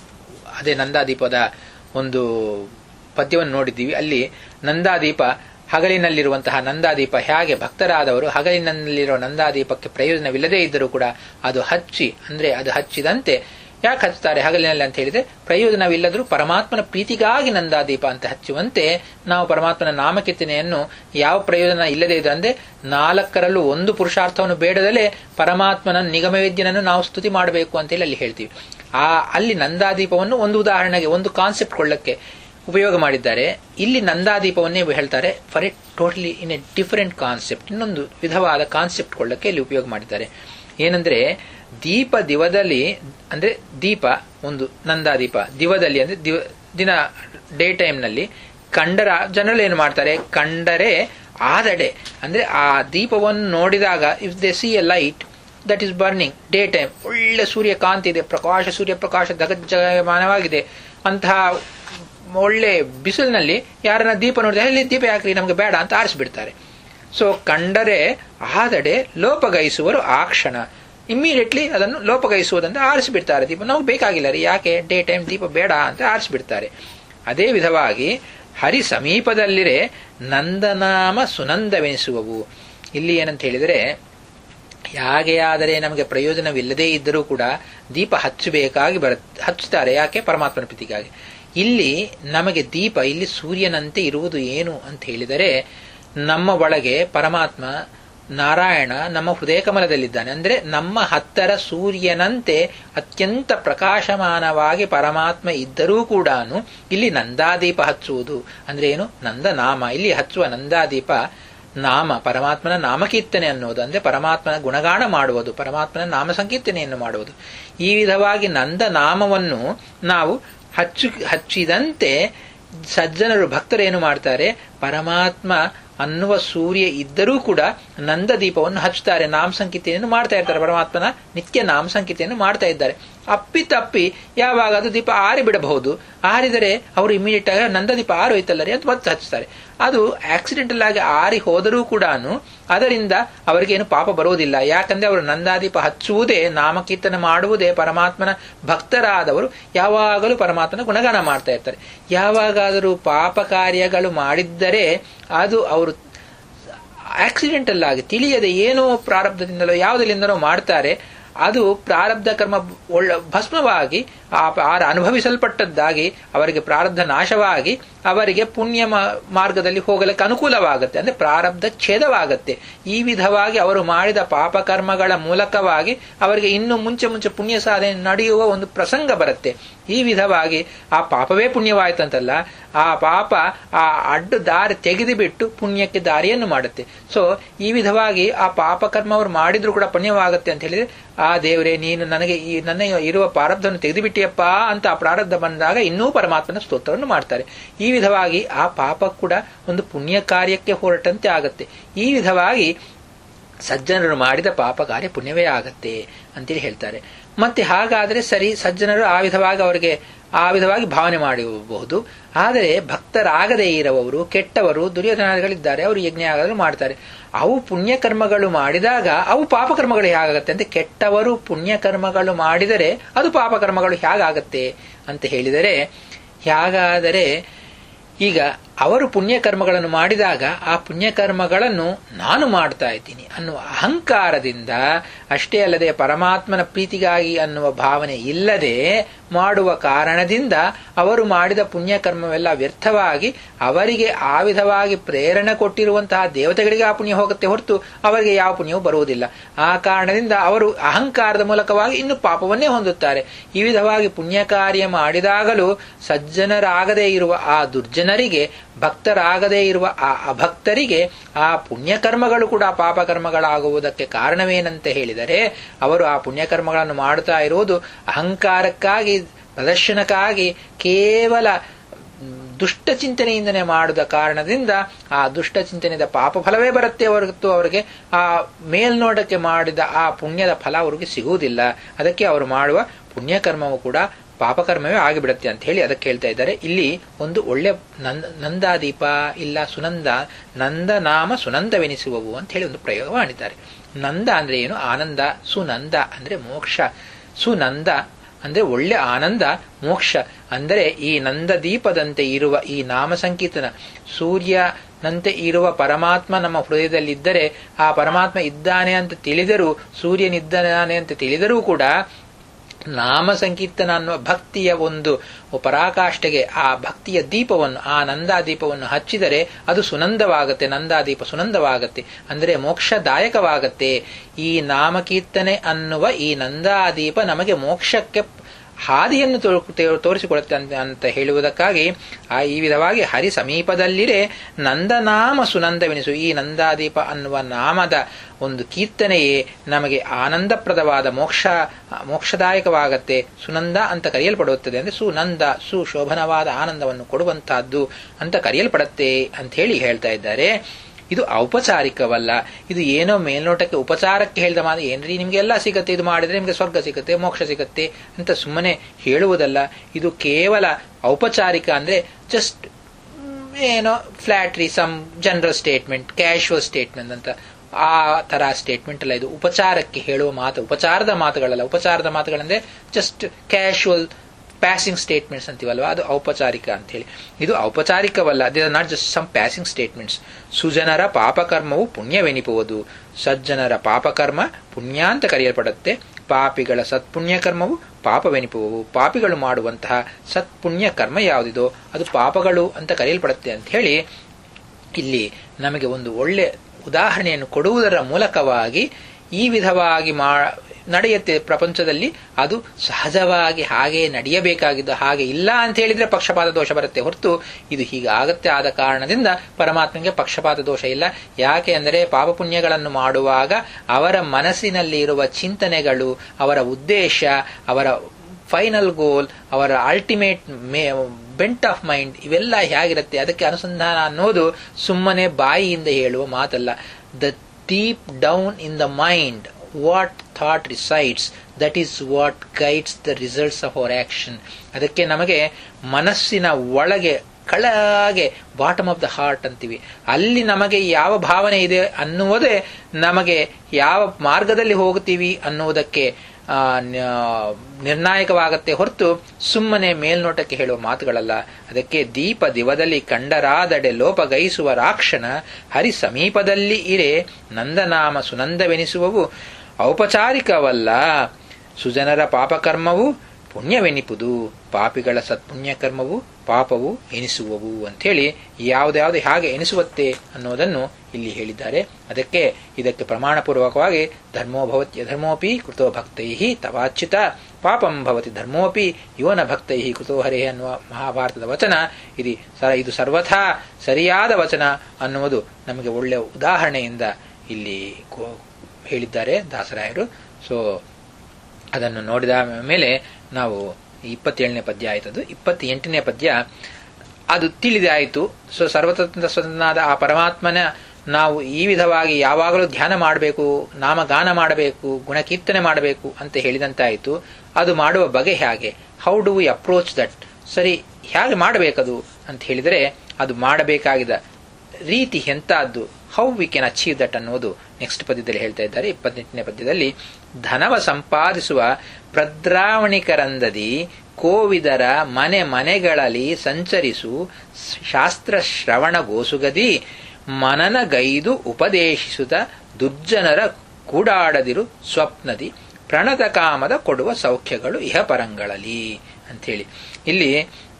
ಅದೇ ನಂದಾದೀಪದ ಒಂದು ಪದ್ಯವನ್ನು ನೋಡಿದ್ದೀವಿ ಅಲ್ಲಿ ನಂದಾದೀಪ ಹಗಲಿನಲ್ಲಿರುವಂತಹ ನಂದಾದೀಪ ಹೇಗೆ ಭಕ್ತರಾದವರು ಹಗಲಿನಲ್ಲಿರುವ ನಂದಾದೀಪಕ್ಕೆ ಪ್ರಯೋಜನವಿಲ್ಲದೇ ಇದ್ದರೂ ಕೂಡ ಅದು ಹಚ್ಚಿ ಅಂದ್ರೆ ಅದು ಹಚ್ಚಿದಂತೆ ಯಾಕೆ ಹಚ್ತಾರೆ ಹಗಲಿನಲ್ಲಿ ಅಂತ ಹೇಳಿದ್ರೆ ಪ್ರಯೋಜನವಿಲ್ಲದರೂ ಪರಮಾತ್ಮನ ಪ್ರೀತಿಗಾಗಿ ನಂದಾದೀಪ ಅಂತ ಹಚ್ಚುವಂತೆ ನಾವು ಪರಮಾತ್ಮನ ನಾಮಕೀರ್ತನೆಯನ್ನು ಯಾವ ಪ್ರಯೋಜನ ಇಲ್ಲದೇ ಇದೆ ಅಂದ್ರೆ ನಾಲ್ಕರಲ್ಲೂ ಒಂದು ಪುರುಷಾರ್ಥವನ್ನು ಬೇಡದಲ್ಲೇ ಪರಮಾತ್ಮನ ನಿಗಮವೇದ್ಯನನ್ನು ನಾವು ಸ್ತುತಿ ಮಾಡಬೇಕು ಅಂತೇಳಿ ಅಲ್ಲಿ ಹೇಳ್ತೀವಿ ಆ ಅಲ್ಲಿ ನಂದಾದೀಪವನ್ನು ಒಂದು ಉದಾಹರಣೆಗೆ ಒಂದು ಕಾನ್ಸೆಪ್ಟ್ ಕೊಳ್ಳಕ್ಕೆ ಉಪಯೋಗ ಮಾಡಿದ್ದಾರೆ ಇಲ್ಲಿ ನಂದಾದೀಪವನ್ನೇ ಹೇಳ್ತಾರೆ for a totally in a different concept ಇನ್ನೊಂದು ವಿಧವಾದ ಕಾನ್ಸೆಪ್ಟ್ ಕೊಳ್ಳಕ್ಕೆ ಇಲ್ಲಿ ಉಪಯೋಗ ಮಾಡಿದ್ದಾರೆ ಏನಂದ್ರೆ ದೀಪ ದಿವದಲ್ಲಿ ಅಂದ್ರೆ ದೀಪ ಒಂದು ನಂದಾದೀಪ ದಿವದಲ್ಲಿ ಅಂದ್ರೆ ದಿವ ದಿನ ಡೇ ಟೈಮ್ನಲ್ಲಿ ಕಂಡರ ಜನರು ಏನು ಮಾಡ್ತಾರೆ ಕಂಡರೆ ಆದಡೆ ಅಂದ್ರೆ ಆ ದೀಪವನ್ನು ನೋಡಿದಾಗ if they see a light that is burning day time ಒಳ್ಳೆ ಸೂರ್ಯಕಾಂತಿ ಇದೆ ಪ್ರಕಾಶ ಸೂರ್ಯಪ್ರಕಾಶ ದಗಜ್ಜಮಾನವಾಗಿದೆ ಅಂತಹ ಒಳ್ಳೆ ಬಿಸಿಲಿನಲ್ಲಿ ಯಾರನ್ನ ದೀಪ ನೋಡಿದ್ರೆ ಅಲ್ಲಿ ದೀಪ ಯಾಕ್ರಿ ನಮಗೆ ಬೇಡ ಅಂತ ಆರಿಸ್ಬಿಡ್ತಾರೆ ಸೊ ಕಂಡರೆ ಆದಡೆ ಲೋಪಗೈಸುವರು ಆ ಕ್ಷಣ ಇಮ್ಮಿಡಿಯೇಟ್ಲಿ ಅದನ್ನು ಲೋಪಗೈಸುವುದಂತ ಆರಿಸಿಬಿಡ್ತಾರೆ ದೀಪ ನಮಗೆ ಬೇಕಾಗಿಲ್ಲ ರೀ ಯಾಕೆ ಡೇ ಟೈಮ್ ದೀಪ ಬೇಡ ಅಂತ ಆರಿಸಿಬಿಡ್ತಾರೆ ಅದೇ ವಿಧವಾಗಿ ಹರಿ ಸಮೀಪದಲ್ಲಿರೆ ನಂದನಾಮ ಸುನಂದವೆನಿಸುವವು ಇಲ್ಲಿ ಏನಂತ ಹೇಳಿದರೆ ಹೇಗೆ ಆದರೆ ನಮಗೆ ಪ್ರಯೋಜನವಿಲ್ಲದೇ ಇದ್ದರೂ ಕೂಡ ದೀಪ ಹಚ್ಚಬೇಕಾಗಿ ಬರುತ್ತೆ ಹಚ್ಚುತ್ತಾರೆ ಯಾಕೆ ಪರಮಾತ್ಮನ ಪ್ರೀತಿಗಾಗಿ ಇಲ್ಲಿ ನಮಗೆ ದೀಪ ಇಲ್ಲಿ ಸೂರ್ಯನಂತೆ ಇರುವುದು ಏನು ಅಂತ ಹೇಳಿದರೆ ನಮ್ಮ ಒಳಗೆ ಪರಮಾತ್ಮ ನಾರಾಯಣ ನಮ್ಮ ಹೃದಯ ಕಮಲದಲ್ಲಿದ್ದಾನೆ ಅಂದ್ರೆ ನಮ್ಮ ಹತ್ತರ ಸೂರ್ಯನಂತೆ ಅತ್ಯಂತ ಪ್ರಕಾಶಮಾನವಾಗಿ ಪರಮಾತ್ಮ ಇದ್ದರೂ ಕೂಡ ಇಲ್ಲಿ ನಂದಾದೀಪ ಹಚ್ಚುವುದು ಅಂದ್ರೆ ಏನು ನಂದನಾಮ ಇಲ್ಲಿ ಹಚ್ಚುವ ನಂದಾದೀಪ ನಾಮ ಪರಮಾತ್ಮನ ನಾಮಕೀರ್ತನೆ ಅನ್ನೋದು ಅಂದ್ರೆ ಪರಮಾತ್ಮನ ಗುಣಗಾನ ಮಾಡುವುದು ಪರಮಾತ್ಮನ ನಾಮ ಸಂಕೀರ್ತನೆಯನ್ನು ಮಾಡುವುದು ಈ ವಿಧವಾಗಿ ನಂದ ನಾಮವನ್ನು ನಾವು ಹಚ್ಚು ಹಚ್ಚಿದಂತೆ ಸಜ್ಜನರು ಭಕ್ತರು ಏನು ಮಾಡ್ತಾರೆ ಪರಮಾತ್ಮ ಅನ್ನುವ ಸೂರ್ಯ ಇದ್ದರೂ ಕೂಡ ನಂದ ದೀಪವನ್ನು ಹಚ್ಚುತ್ತಾರೆ ನಾಮ ಸಂಕೀರ್ತೆಯನ್ನು ಮಾಡ್ತಾ ಇರ್ತಾರೆ ಪರಮಾತ್ಮನ ನಿತ್ಯ ನಾಮ ಸಂಕೀರ್ತೆಯನ್ನು ಮಾಡ್ತಾ ಇದ್ದಾರೆ ಅಪ್ಪಿ ತಪ್ಪಿ ಯಾವಾಗ ಅದು ದೀಪ ಆರಿ ಬಿಡಬಹುದು ಆರಿದರೆ ಅವರು ಇಮಿಡಿಯೇಟ್ ಆಗಿ ನಂದ ದೀಪ ಆರೋಯ್ತಲ್ಲರಿ ಅಂತ ಮತ್ತೆ ಹಚ್ಚುತ್ತಾರೆ ಅದು ಆಕ್ಸಿಡೆಂಟಲ್ ಆಗಿ ಆರಿ ಹೋದರೂ ಕೂಡ ಅದರಿಂದ ಅವರಿಗೇನು ಪಾಪ ಬರುವುದಿಲ್ಲ ಯಾಕಂದ್ರೆ ಅವರು ನಂದಾದೀಪ ಹಚ್ಚುವುದೇ ನಾಮಕೀರ್ತನ ಮಾಡುವುದೇ ಪರಮಾತ್ಮನ ಭಕ್ತರಾದವರು ಯಾವಾಗಲೂ ಪರಮಾತ್ಮನ ಗುಣಗಾನ ಮಾಡ್ತಾ ಇರ್ತಾರೆ ಯಾವಾಗಾದರೂ ಪಾಪ ಕಾರ್ಯಗಳು ಮಾಡಿದ್ದರೆ ಅದು ಅವರು ಆಕ್ಸಿಡೆಂಟಲ್ ಆಗಿ ತಿಳಿಯದೆ ಏನೋ ಪ್ರಾರಬ್ಧದಿಂದಲೋ ಯಾವುದರಿಂದಲೋ ಮಾಡ್ತಾರೆ ಅದು ಪ್ರಾರಬ್ಧ ಕರ್ಮ ಒಳ್ಳ ಭಸ್ಮವಾಗಿ ಆ ಆರ ಅನುಭವಿಸಲ್ಪಟ್ಟದ್ದಾಗಿ ಅವರಿಗೆ ಪ್ರಾರಬ್ಧ ನಾಶವಾಗಿ ಅವರಿಗೆ ಪುಣ್ಯ ಮಾರ್ಗದಲ್ಲಿ ಹೋಗಲಿಕ್ಕೆ ಅನುಕೂಲವಾಗುತ್ತೆ ಅಂದ್ರೆ ಪ್ರಾರಬ್ಧ ಛೇದವಾಗುತ್ತೆ ಈ ವಿಧವಾಗಿ ಅವರು ಮಾಡಿದ ಪಾಪಕರ್ಮಗಳ ಮೂಲಕವಾಗಿ ಅವರಿಗೆ ಇನ್ನು ಮುಂಚೆ ಮುಂಚೆ ಪುಣ್ಯ ಸಾಧನೆ ನಡೆಯುವ ಒಂದು ಪ್ರಸಂಗ ಬರುತ್ತೆ ಈ ವಿಧವಾಗಿ ಆ ಪಾಪವೇ ಪುಣ್ಯವಾಯ್ತಂತಲ್ಲ ಆ ಪಾಪ ಆ ಅಡ್ಡ ದಾರಿ ತೆಗೆದು ಬಿಟ್ಟು ಪುಣ್ಯಕ್ಕೆ ದಾರಿಯನ್ನು ಮಾಡುತ್ತೆ ಸೊ ಈ ವಿಧವಾಗಿ ಆ ಪಾಪಕರ್ಮ ಅವರು ಮಾಡಿದ್ರು ಕೂಡ ಪುಣ್ಯವಾಗುತ್ತೆ ಅಂತ ಹೇಳಿದ್ರೆ ಆ ದೇವರೇ ನೀನು ನನಗೆ ಈ ನನ್ನ ಇರುವ ಪ್ರಾರಬ್ಧವನ್ನು ತೆಗೆದುಬಿಟ್ಟಿಯಪ್ಪ ಅಂತ ಆ ಪ್ರಾರಬ್ಧ ಬಂದಾಗ ಇನ್ನೂ ಪರಮಾತ್ಮನ ಸ್ತೋತ್ರವನ್ನು ಮಾಡ್ತಾರೆ ಈ ವಿಧವಾಗಿ ಆ ಪಾಪ ಕೂಡ ಒಂದು ಪುಣ್ಯ ಕಾರ್ಯಕ್ಕೆ ಹೊರಟಂತೆ ಆಗತ್ತೆ ಈ ವಿಧವಾಗಿ ಸಜ್ಜನರು ಮಾಡಿದ ಪಾಪ ಕಾರ್ಯ ಪುಣ್ಯವೇ ಆಗತ್ತೆ ಅಂತೇಳಿ ಹೇಳ್ತಾರೆ ಮತ್ತೆ ಹಾಗಾದರೆ ಸರಿ ಸಜ್ಜನರು ಆ ವಿಧವಾಗಿ ಅವರಿಗೆ ಆ ವಿಧವಾಗಿ ಭಾವನೆ ಮಾಡಬಹುದು ಆದರೆ ಭಕ್ತರಾಗದೇ ಇರುವವರು ಕೆಟ್ಟವರು ದುರ್ಯೋಧನಗಳಿದ್ದಾರೆ ಅವರು ಯಜ್ಞ ಆಗಾದರೂ ಮಾಡ್ತಾರೆ ಅವು ಪುಣ್ಯಕರ್ಮಗಳು ಮಾಡಿದಾಗ ಅವು ಪಾಪಕರ್ಮಗಳು ಹೇಗಾಗತ್ತೆ ಅಂತ ಕೆಟ್ಟವರು ಪುಣ್ಯಕರ್ಮಗಳು ಮಾಡಿದರೆ ಅದು ಪಾಪಕರ್ಮಗಳು ಹೇಗಾಗತ್ತೆ ಅಂತ ಹೇಳಿದರೆ ಹೇಗಾದರೆ ಈಗ ಅವರು ಪುಣ್ಯಕರ್ಮಗಳನ್ನು ಮಾಡಿದಾಗ ಆ ಪುಣ್ಯಕರ್ಮಗಳನ್ನು ನಾನು ಮಾಡ್ತಾ ಇದ್ದೀನಿ ಅನ್ನುವ ಅಹಂಕಾರದಿಂದ ಅಷ್ಟೇ ಅಲ್ಲದೆ ಪರಮಾತ್ಮನ ಪ್ರೀತಿಗಾಗಿ ಅನ್ನುವ ಭಾವನೆ ಇಲ್ಲದೆ ಮಾಡುವ ಕಾರಣದಿಂದ ಅವರು ಮಾಡಿದ ಪುಣ್ಯಕರ್ಮವೆಲ್ಲ ವ್ಯರ್ಥವಾಗಿ ಅವರಿಗೆ ಆ ವಿಧವಾಗಿ ಪ್ರೇರಣೆ ಕೊಟ್ಟಿರುವಂತಹ ದೇವತೆಗಳಿಗೆ ಆ ಪುಣ್ಯ ಹೋಗುತ್ತೆ ಹೊರತು ಅವರಿಗೆ ಯಾವ ಪುಣ್ಯವೂ ಬರುವುದಿಲ್ಲ ಆ ಕಾರಣದಿಂದ ಅವರು ಅಹಂಕಾರದ ಮೂಲಕವಾಗಿ ಇನ್ನು ಪಾಪವನ್ನೇ ಹೊಂದುತ್ತಾರೆ ಈ ವಿಧವಾಗಿ ಪುಣ್ಯ ಕಾರ್ಯ ಮಾಡಿದಾಗಲೂ ಸಜ್ಜನರಾಗದೇ ಇರುವ ಆ ದುರ್ಜನರಿಗೆ ಭಕ್ತರಾಗದೇ ಇರುವ ಆ ಅಭಕ್ತರಿಗೆ ಆ ಪುಣ್ಯಕರ್ಮಗಳು ಕೂಡ ಪಾಪಕರ್ಮಗಳಾಗುವುದಕ್ಕೆ ಕಾರಣವೇನಂತ ಹೇಳಿದರೆ ಅವರು ಆ ಪುಣ್ಯಕರ್ಮಗಳನ್ನು ಮಾಡುತ್ತಾ ಇರುವುದು ಅಹಂಕಾರಕ್ಕಾಗಿ ಪ್ರದರ್ಶನಕ್ಕಾಗಿ ಕೇವಲ ದುಷ್ಟ ಚಿಂತನೆಯಿಂದನೇ ಮಾಡಿದ ಕಾರಣದಿಂದ ಆ ದುಷ್ಟ ಚಿಂತನೆಯಿಂದ ಪಾಪ ಫಲವೇ ಬರುತ್ತೆ ಹೊರತು ಅವರಿಗೆ ಆ ಮೇಲ್ನೋಟಕ್ಕೆ ಮಾಡಿದ ಆ ಪುಣ್ಯದ ಫಲ ಅವರಿಗೆ ಸಿಗುವುದಿಲ್ಲ ಅದಕ್ಕೆ ಅವರು ಮಾಡುವ ಪುಣ್ಯಕರ್ಮವು ಕೂಡ ಪಾಪಕರ್ಮವೇ ಆಗಿಬಿಡುತ್ತೆ ಅಂತ ಹೇಳಿ ಅದಕ್ಕೆ ಹೇಳ್ತಾ ಇದ್ದಾರೆ ಇಲ್ಲಿ ಒಂದು ಒಳ್ಳೆ ನಂದ ನಂದಾದೀಪ ಇಲ್ಲ ಸುನಂದ ನಂದ ನಾಮ ಸುನಂದವೆನಿಸುವವು ಅಂತ ಹೇಳಿ ಒಂದು ಪ್ರಯೋಗ ಮಾಡಿದ್ದಾರೆ ನಂದ ಅಂದ್ರೆ ಏನು ಆನಂದ ಸುನಂದ ಅಂದ್ರೆ ಮೋಕ್ಷ ಸುನಂದ ಅಂದ್ರೆ ಒಳ್ಳೆ ಆನಂದ ಮೋಕ್ಷ ಅಂದರೆ ಈ ನಂದ ದೀಪದಂತೆ ಇರುವ ಈ ನಾಮ ಸಂಕೀರ್ತನ ಸೂರ್ಯ ನಂತೆ ಇರುವ ಪರಮಾತ್ಮ ನಮ್ಮ ಹೃದಯದಲ್ಲಿದ್ದರೆ ಆ ಪರಮಾತ್ಮ ಇದ್ದಾನೆ ಅಂತ ತಿಳಿದರೂ ಸೂರ್ಯನಿದ್ದಾನೆ ಅಂತ ತಿಳಿದರೂ ಕೂಡ ನಾಮ ಸಂಕೀರ್ತನ ಅನ್ನುವ ಭಕ್ತಿಯ ಒಂದು ಪರಾಕಾಷ್ಠೆಗೆ ಆ ಭಕ್ತಿಯ ದೀಪವನ್ನು ಆ ನಂದಾದೀಪವನ್ನು ಹಚ್ಚಿದರೆ ಅದು ಸುನಂದವಾಗತ್ತೆ ನಂದಾದೀಪ ಸುನಂದವಾಗತ್ತೆ ಅಂದರೆ ಮೋಕ್ಷದಾಯಕವಾಗತ್ತೆ ಈ ನಾಮಕೀರ್ತನೆ ಅನ್ನುವ ಈ ನಂದಾದೀಪ ನಮಗೆ ಮೋಕ್ಷಕ್ಕೆ ಹಾದಿಯನ್ನು ತೋರಿಸಿಕೊಡುತ್ತೆ ಅಂತ ಅಂತ ಹೇಳುವುದಕ್ಕಾಗಿ ಆ ಈ ವಿಧವಾಗಿ ಹರಿ ಸಮೀಪದಲ್ಲಿರೇ ನಂದನಾಮ ಸುನಂದವೆನಿಸು ಈ ನಂದಾದೀಪ ಅನ್ನುವ ನಾಮದ ಒಂದು ಕೀರ್ತನೆಯೇ ನಮಗೆ ಆನಂದಪ್ರದವಾದ ಮೋಕ್ಷ ಮೋಕ್ಷದಾಯಕವಾಗತ್ತೆ ಸುನಂದ ಅಂತ ಕರೆಯಲ್ಪಡುತ್ತದೆ ಅಂದರೆ ಸುನಂದ ಸುಶೋಭನವಾದ ಆನಂದವನ್ನು ಕೊಡುವಂತಹದ್ದು ಅಂತ ಕರೆಯಲ್ಪಡುತ್ತೆ ಅಂತ ಹೇಳಿ ಹೇಳ್ತಾ ಇದ್ದಾರೆ ಇದು ಔಪಚಾರಿಕವಲ್ಲ ಇದು ಏನೋ ಮೇಲ್ನೋಟಕ್ಕೆ ಉಪಚಾರಕ್ಕೆ ಹೇಳಿದ ಮಾತು ಏನ್ರಿ ನಿಮಗೆಲ್ಲ ಸಿಗತ್ತೆ ಇದು ಮಾಡಿದ್ರೆ ನಿಮಗೆ ಸ್ವರ್ಗ ಸಿಗುತ್ತೆ ಮೋಕ್ಷ ಸಿಗತ್ತೆ ಅಂತ ಸುಮ್ಮನೆ ಹೇಳುವುದಲ್ಲ ಇದು ಕೇವಲ ಔಪಚಾರಿಕ ಅಂದ್ರೆ ಜಸ್ಟ್ ಏನೋ flattery some general statement casual statement ಅಂತ ಆ ತರ ಸ್ಟೇಟ್ಮೆಂಟ್ ಅಲ್ಲ ಇದು ಉಪಚಾರಕ್ಕೆ ಹೇಳುವ ಮಾತು ಉಪಚಾರದ ಮಾತುಗಳಲ್ಲ ಉಪಚಾರದ ಮಾತುಗಳಂದ್ರೆ ಜಸ್ಟ್ ಕ್ಯಾಶುವಲ್ ಪ್ಯಾಸಿಂಗ್ ಸ್ಟೇಟ್ಮೆಂಟ್ಸ್ ಅಂತೀವಲ್ವಾ ಅದು ಔಪಚಾರಿಕ ಅಂತ ಹೇಳಿ ಇದು ಔಪಚಾರಿಕವಲ್ಲ they are not just some passing statements ಸುಜನರ ಪಾಪಕರ್ಮವು ಪುಣ್ಯವೆನಿಪುವುದು ಸಜ್ಜನರ ಪಾಪಕರ್ಮ ಪುಣ್ಯ ಅಂತ ಕರೆಯಲ್ಪಡುತ್ತೆ ಪಾಪಿಗಳ ಸತ್ಪುಣ್ಯ ಕರ್ಮವು ಪಾಪವೆನಿಪುವು ಪಾಪಿಗಳು ಮಾಡುವಂತಹ ಸತ್ಪುಣ್ಯ ಕರ್ಮ ಯಾವುದಿದೋ ಅದು ಪಾಪಗಳು ಅಂತ ಕರೆಯಲ್ಪಡುತ್ತೆ ಅಂತ ಹೇಳಿ ಇಲ್ಲಿ ನಮಗೆ ಒಂದು ಒಳ್ಳೆ ಉದಾಹರಣೆಯನ್ನು ಕೊಡುವುದರ ಮೂಲಕವಾಗಿ ಈ ವಿಧವಾಗಿ ಮಾ ನಡೆಯುತ್ತೆ ಪ್ರಪಂಚದಲ್ಲಿ ಅದು ಸಹಜವಾಗಿ ಹಾಗೆ ನಡೆಯಬೇಕಾಗಿದ್ದು ಹಾಗೆ ಇಲ್ಲ ಅಂತ ಹೇಳಿದ್ರೆ ಪಕ್ಷಪಾತ ದೋಷ ಬರುತ್ತೆ ಹೊರತು ಇದು ಹೀಗಾಗತ್ತೆ ಆದ ಕಾರಣದಿಂದ ಪರಮಾತ್ಮನಿಗೆ ಪಕ್ಷಪಾತ ದೋಷ ಇಲ್ಲ ಯಾಕೆ ಅಂದರೆ ಪಾಪ ಪುಣ್ಯಗಳನ್ನು ಮಾಡುವಾಗ ಅವರ ಮನಸ್ಸಿನಲ್ಲಿ ಇರುವ ಚಿಂತನೆಗಳು ಅವರ ಉದ್ದೇಶ ಅವರ ಫೈನಲ್ ಗೋಲ್ ಅವರ ಅಲ್ಟಿಮೇಟ್ ಮೇ ಬೆಂಟ್ ಆಫ್ ಮೈಂಡ್ ಇವೆಲ್ಲ ಹೇಗಿರುತ್ತೆ ಅದಕ್ಕೆ ಅನುಸಂಧಾನ ಅನ್ನೋದು ಸುಮ್ಮನೆ ಬಾಯಿಯಿಂದ ಹೇಳುವ ಮಾತಲ್ಲ the deep down in the mind what thought resides that is what guides the results of our action ಅದಕ್ಕೆ ನಮಗೆ ಮನಸ್ಸಿನ ಒಳಗೆ ಕಳಗೆ ಬಾಟಮ್ ಆಫ್ ದ ಹಾರ್ಟ್ ಅಂತೀವಿ ಅಲ್ಲಿ ನಮಗೆ ಯಾವ ಭಾವನೆ ಇದೆ ಅನ್ನುವುದೇ ನಮಗೆ ಯಾವ ಮಾರ್ಗದಲ್ಲಿ ಹೋಗ್ತೀವಿ ಅನ್ನುವುದಕ್ಕೆ ನಿರ್ಣಾಯಕವಾಗತ್ತೆ ಹೊರತು ಸುಮ್ಮನೆ ಮೇಲ್ನೋಟಕ್ಕೆ ಹೇಳುವ ಮಾತುಗಳಲ್ಲ ಅದಕ್ಕೆ ದೀಪ ದಿವದಲ್ಲಿ ಕಂಡರಾದಡೆ ಲೋಪಗೈಸುವ ರಾಕ್ಷಣ ಹರಿ ಸಮೀಪದಲ್ಲಿ ಇರೆ ನಂದನಾಮ ಸುನಂದವೆನಿಸುವವು ಔಪಚಾರಿಕವಲ್ಲ ಸುಜನರ ಪಾಪಕರ್ಮವು ಪುಣ್ಯವೆನಿಪುದು ಪಾಪಿಗಳ ಸತ್ಪುಣ್ಯ ಕರ್ಮವು ಪಾಪವು ಎನಿಸುವವು ಅಂಥೇಳಿ ಯಾವುದ್ಯಾವುದು ಹಾಗೆ ಎನಿಸುತ್ತೆ ಅನ್ನೋದನ್ನು ಇಲ್ಲಿ ಹೇಳಿದ್ದಾರೆ ಅದಕ್ಕೆ ಇದಕ್ಕೆ ಪ್ರಮಾಣಪೂರ್ವಕವಾಗಿ ಧರ್ಮೋ ಭವತಿ ಧರ್ಮೋಪಿ ಕೃತೋ ಭಕ್ತೈ ತವಾಚ್ಯುತ ಪಾಪಂ ಭವತಿ ಧರ್ಮೋಪಿ ಯೋನ ಭಕ್ತೈ ಕೃತೋ ಹರೇ ಅನ್ನುವ ಮಹಾಭಾರತದ ವಚನ ಇದು ಇದು ಸರ್ವಥಾ ಸರಿಯಾದ ವಚನ ಅನ್ನುವುದು ನಮಗೆ ಒಳ್ಳೆಯ ಉದಾಹರಣೆಯಿಂದ ಇಲ್ಲಿ ಹೇಳಿದ್ದಾರೆ ದಾಸರಾಯರು ಸೊ ಅದನ್ನು ನೋಡಿದ ಮೇಲೆ ನಾವು ಇಪ್ಪತ್ತೇಳನೇ ಪದ್ಯ ಆಯ್ತದು ಇಪ್ಪತ್ತೆಂಟನೇ ಪದ್ಯ ಅದು ತಿಳಿದೆ ಆಯಿತು ಸೊ ಸರ್ವತಂತ್ರ ಸ್ವತಂತ್ರನಾದ ಆ ಪರಮಾತ್ಮನ ನಾವು ಈ ವಿಧವಾಗಿ ಯಾವಾಗಲೂ ಧ್ಯಾನ ಮಾಡಬೇಕು ನಾಮಗಾನ ಮಾಡಬೇಕು ಗುಣಕೀರ್ತನೆ ಮಾಡಬೇಕು ಅಂತ ಹೇಳಿದಂತಾಯಿತು ಅದು ಮಾಡುವ ಬಗೆ ಹೇಗೆ how do we approach that ಸರಿ ಹೇಗೆ ಮಾಡಬೇಕದು ಅಂತ ಹೇಳಿದರೆ ಅದು ಮಾಡಬೇಕಾಗಿದ್ದ ರೀತಿ ಎಂತಹದ್ದು how we can achieve that ಅನ್ನೋದು ನೆಕ್ಸ್ಟ್ ಪದ್ಯದಲ್ಲಿ ಹೇಳ್ತಾ ಇದ್ದಾರೆ ಇಪ್ಪತ್ತೆಂಟನೇ ಪದ್ಯದಲ್ಲಿ ಧನವ ಸಂಪಾದಿಸುವ ಪ್ರದ್ರಾವಣಿಕರಂದದಿ ಕೋವಿದರ ಮನೆ ಮನೆಗಳಲ್ಲಿ ಸಂಚರಿಸು ಶಾಸ್ತ್ರ ಶ್ರವಣ ಗೋಸುಗದಿ ಮನನಗೈದು ಉಪದೇಶಿಸುತ್ತ ದುರ್ಜನರ ಕೂಡಾಡದಿರು ಸ್ವಪ್ನದಿ ಪ್ರಣತ ಕಾಮದ ಕೊಡುವ ಸೌಖ್ಯಗಳು ಇಹಪರಂಗಳಲ್ಲಿ ಅಂಥೇಳಿ ಇಲ್ಲಿ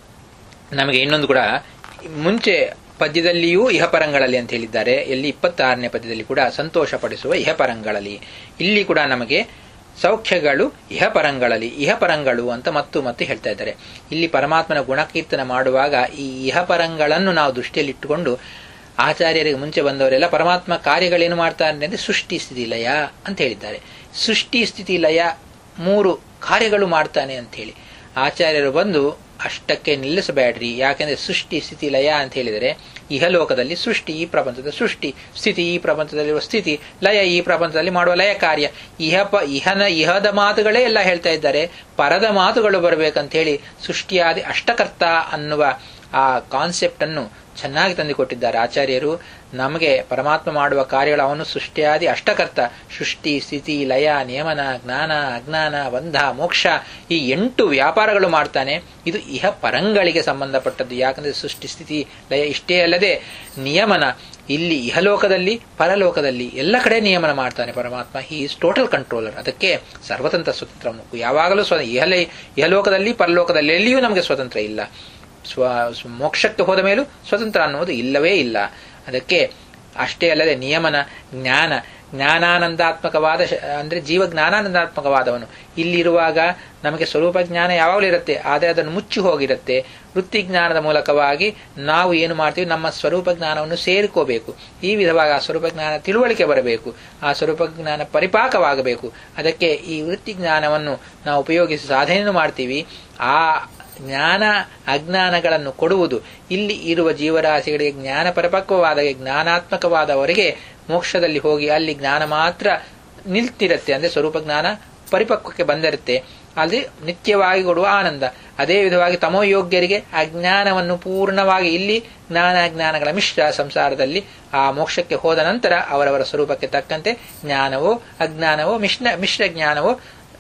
ನಮಗೆ ಇನ್ನೊಂದು ಕೂಡ ಮುಂಚೆ ಪದ್ಯದಲ್ಲಿಯೂ ಇಹಪರಂಗಳಲ್ಲಿ ಅಂತ ಹೇಳಿದ್ದಾರೆ ಎಲ್ಲಿ ಇಪ್ಪತ್ತಾರನೇ ಪದ್ಯದಲ್ಲಿ ಕೂಡ ಸಂತೋಷಪಡಿಸುವ ಇಹಪರಂಗಳಲ್ಲಿ ಇಲ್ಲಿ ಕೂಡ ನಮಗೆ ಸೌಖ್ಯಗಳು ಇಹಪರಂಗಳಲ್ಲಿ ಇಹಪರಂಗಳು ಅಂತ ಮತ್ತು ಮತ್ತೆ ಹೇಳ್ತಾ ಇದ್ದಾರೆ ಇಲ್ಲಿ ಪರಮಾತ್ಮನ ಗುಣಕೀರ್ತನ ಮಾಡುವಾಗ ಈ ಇಹಪರಂಗಳನ್ನು ನಾವು ದೃಷ್ಟಿಯಲ್ಲಿಟ್ಟುಕೊಂಡು ಆಚಾರ್ಯರಿಗೆ ಮುಂಚೆ ಬಂದವರೆಲ್ಲ ಪರಮಾತ್ಮ ಕಾರ್ಯಗಳೇನು ಮಾಡ್ತಾರೆ ಅಂದರೆ ಸೃಷ್ಟಿ ಸ್ಥಿತಿ ಲಯ ಅಂತ ಹೇಳಿದ್ದಾರೆ ಸೃಷ್ಟಿ ಸ್ಥಿತಿ ಲಯ ಮೂರು ಕಾರ್ಯಗಳು ಮಾಡ್ತಾನೆ ಅಂತ ಹೇಳಿ ಆಚಾರ್ಯರು ಬಂದು ಅಷ್ಟಕ್ಕೆ ನಿಲ್ಲಿಸಬೇಡ್ರಿ ಯಾಕೆಂದ್ರೆ ಸೃಷ್ಟಿ ಸ್ಥಿತಿ ಲಯ ಅಂತ ಹೇಳಿದರೆ ಇಹಲೋಕದಲ್ಲಿ ಸೃಷ್ಟಿ ಈ ಪ್ರಪಂಚದ ಸೃಷ್ಟಿ ಸ್ಥಿತಿ ಈ ಪ್ರಪಂಚದಲ್ಲಿರುವ ಸ್ಥಿತಿ ಲಯ ಈ ಪ್ರಪಂಚದಲ್ಲಿ ಮಾಡುವ ಲಯ ಕಾರ್ಯ ಇಹಪ ಇಹನ ಇಹದ ಮಾತುಗಳೇ ಎಲ್ಲ ಹೇಳ್ತಾ ಇದ್ದಾರೆ ಪರದ ಮಾತುಗಳು ಬರಬೇಕಂತ ಹೇಳಿ ಸೃಷ್ಟಿಯಾದಿ ಅಷ್ಟಕರ್ತ ಅನ್ನುವ ಆ ಕಾನ್ಸೆಪ್ಟ್ ಅನ್ನು ಚೆನ್ನಾಗಿ ತಂದುಕೊಟ್ಟಿದ್ದಾರೆ ಆಚಾರ್ಯರು ನಮಗೆ ಪರಮಾತ್ಮ ಮಾಡುವ ಕಾರ್ಯಗಳು ಅವನು ಸೃಷ್ಟಿಯಾದಿ ಅಷ್ಟಕರ್ತ ಸೃಷ್ಟಿ ಸ್ಥಿತಿ ಲಯ ನಿಯಮನ ಜ್ಞಾನ ಅಜ್ಞಾನ ಬಂಧ ಮೋಕ್ಷ ಈ ಎಂಟು ವ್ಯಾಪಾರಗಳು ಮಾಡ್ತಾನೆ ಇದು ಇಹ ಪರಂಗಳಿಗೆ ಸಂಬಂಧಪಟ್ಟದ್ದು ಯಾಕಂದ್ರೆ ಸೃಷ್ಟಿ ಸ್ಥಿತಿ ಲಯ ಇಷ್ಟೇ ಅಲ್ಲದೆ ನಿಯಮನ ಇಲ್ಲಿ ಇಹಲೋಕದಲ್ಲಿ ಪರಲೋಕದಲ್ಲಿ ಎಲ್ಲ ಕಡೆ ನಿಯಮನ ಮಾಡ್ತಾನೆ ಪರಮಾತ್ಮ ಹಿ ಈಸ್ ಟೋಟಲ್ ಕಂಟ್ರೋಲರ್ ಅದಕ್ಕೆ ಸರ್ವತಂತ್ರ ಸ್ವತಂತ್ರ ಯಾವಾಗಲೂ ಸ್ವ ಇಹಲೇ ಇಹಲೋಕದಲ್ಲಿ ಪರಲೋಕದಲ್ಲಿ ಎಲ್ಲಿಯೂ ನಮಗೆ ಸ್ವತಂತ್ರ ಇಲ್ಲ ಸ್ವ ಮೋಕ್ಷಕ್ಕೆ ಹೋದ ಮೇಲೂ ಸ್ವತಂತ್ರ ಅನ್ನುವುದು ಇಲ್ಲವೇ ಇಲ್ಲ ಅದಕ್ಕೆ ಅಷ್ಟೇ ಅಲ್ಲದೆ ನಿಯಮನ ಜ್ಞಾನ ಜ್ಞಾನಾನಂದಾತ್ಮಕವಾದ ಅಂದ್ರೆ ಜೀವ ಜ್ಞಾನಾನಂದಾತ್ಮಕವಾದವನು ಇಲ್ಲಿರುವಾಗ ನಮಗೆ ಸ್ವರೂಪ ಜ್ಞಾನ ಯಾವಾಗಲೂ ಇರುತ್ತೆ ಆದರೆ ಅದನ್ನು ಮುಚ್ಚಿ ಹೋಗಿರುತ್ತೆ ವೃತ್ತಿ ಜ್ಞಾನದ ಮೂಲಕವಾಗಿ ನಾವು ಏನು ಮಾಡ್ತೀವಿ ನಮ್ಮ ಸ್ವರೂಪ ಜ್ಞಾನವನ್ನು ಸೇರಿಕೋಬೇಕು ಈ ವಿಧವಾಗಿ ಆ ಸ್ವರೂಪ ಜ್ಞಾನ ತಿಳುವಳಿಕೆ ಬರಬೇಕು ಆ ಸ್ವರೂಪ ಜ್ಞಾನ ಪರಿಪಾಕವಾಗಬೇಕು ಅದಕ್ಕೆ ಈ ವೃತ್ತಿ ಜ್ಞಾನವನ್ನು ನಾವು ಉಪಯೋಗಿಸಿ ಸಾಧನೆಯನ್ನು ಮಾಡ್ತೀವಿ ಆ ಜ್ಞಾನ ಅಜ್ಞಾನಗಳನ್ನು ಕೊಡುವುದು ಇಲ್ಲಿ ಇರುವ ಜೀವರಾಶಿಗಳಿಗೆ ಜ್ಞಾನ ಪರಿಪಕ್ವವಾದ ಜ್ಞಾನಾತ್ಮಕವಾದವರಿಗೆ ಮೋಕ್ಷದಲ್ಲಿ ಹೋಗಿ ಅಲ್ಲಿ ಜ್ಞಾನ ಮಾತ್ರ ನಿಲ್ತಿರುತ್ತೆ ಅಂದ್ರೆ ಸ್ವರೂಪ ಜ್ಞಾನ ಪರಿಪಕ್ವಕ್ಕೆ ಬಂದಿರುತ್ತೆ ಅಲ್ಲಿ ನಿತ್ಯವಾಗಿ ಕೊಡುವ ಆನಂದ ಅದೇ ವಿಧವಾಗಿ ತಮೋಯೋಗ್ಯರಿಗೆ ಅಜ್ಞಾನವನ್ನು ಪೂರ್ಣವಾಗಿ ಇಲ್ಲಿ ಜ್ಞಾನ ಅಜ್ಞಾನಗಳ ಮಿಶ್ರ ಸಂಸಾರದಲ್ಲಿ ಆ ಮೋಕ್ಷಕ್ಕೆ ಹೋದ ನಂತರ ಅವರವರ ಸ್ವರೂಪಕ್ಕೆ ತಕ್ಕಂತೆ ಜ್ಞಾನವೋ ಅಜ್ಞಾನವೋ ಮಿಶ್ರ ಮಿಶ್ರ ಜ್ಞಾನವೋ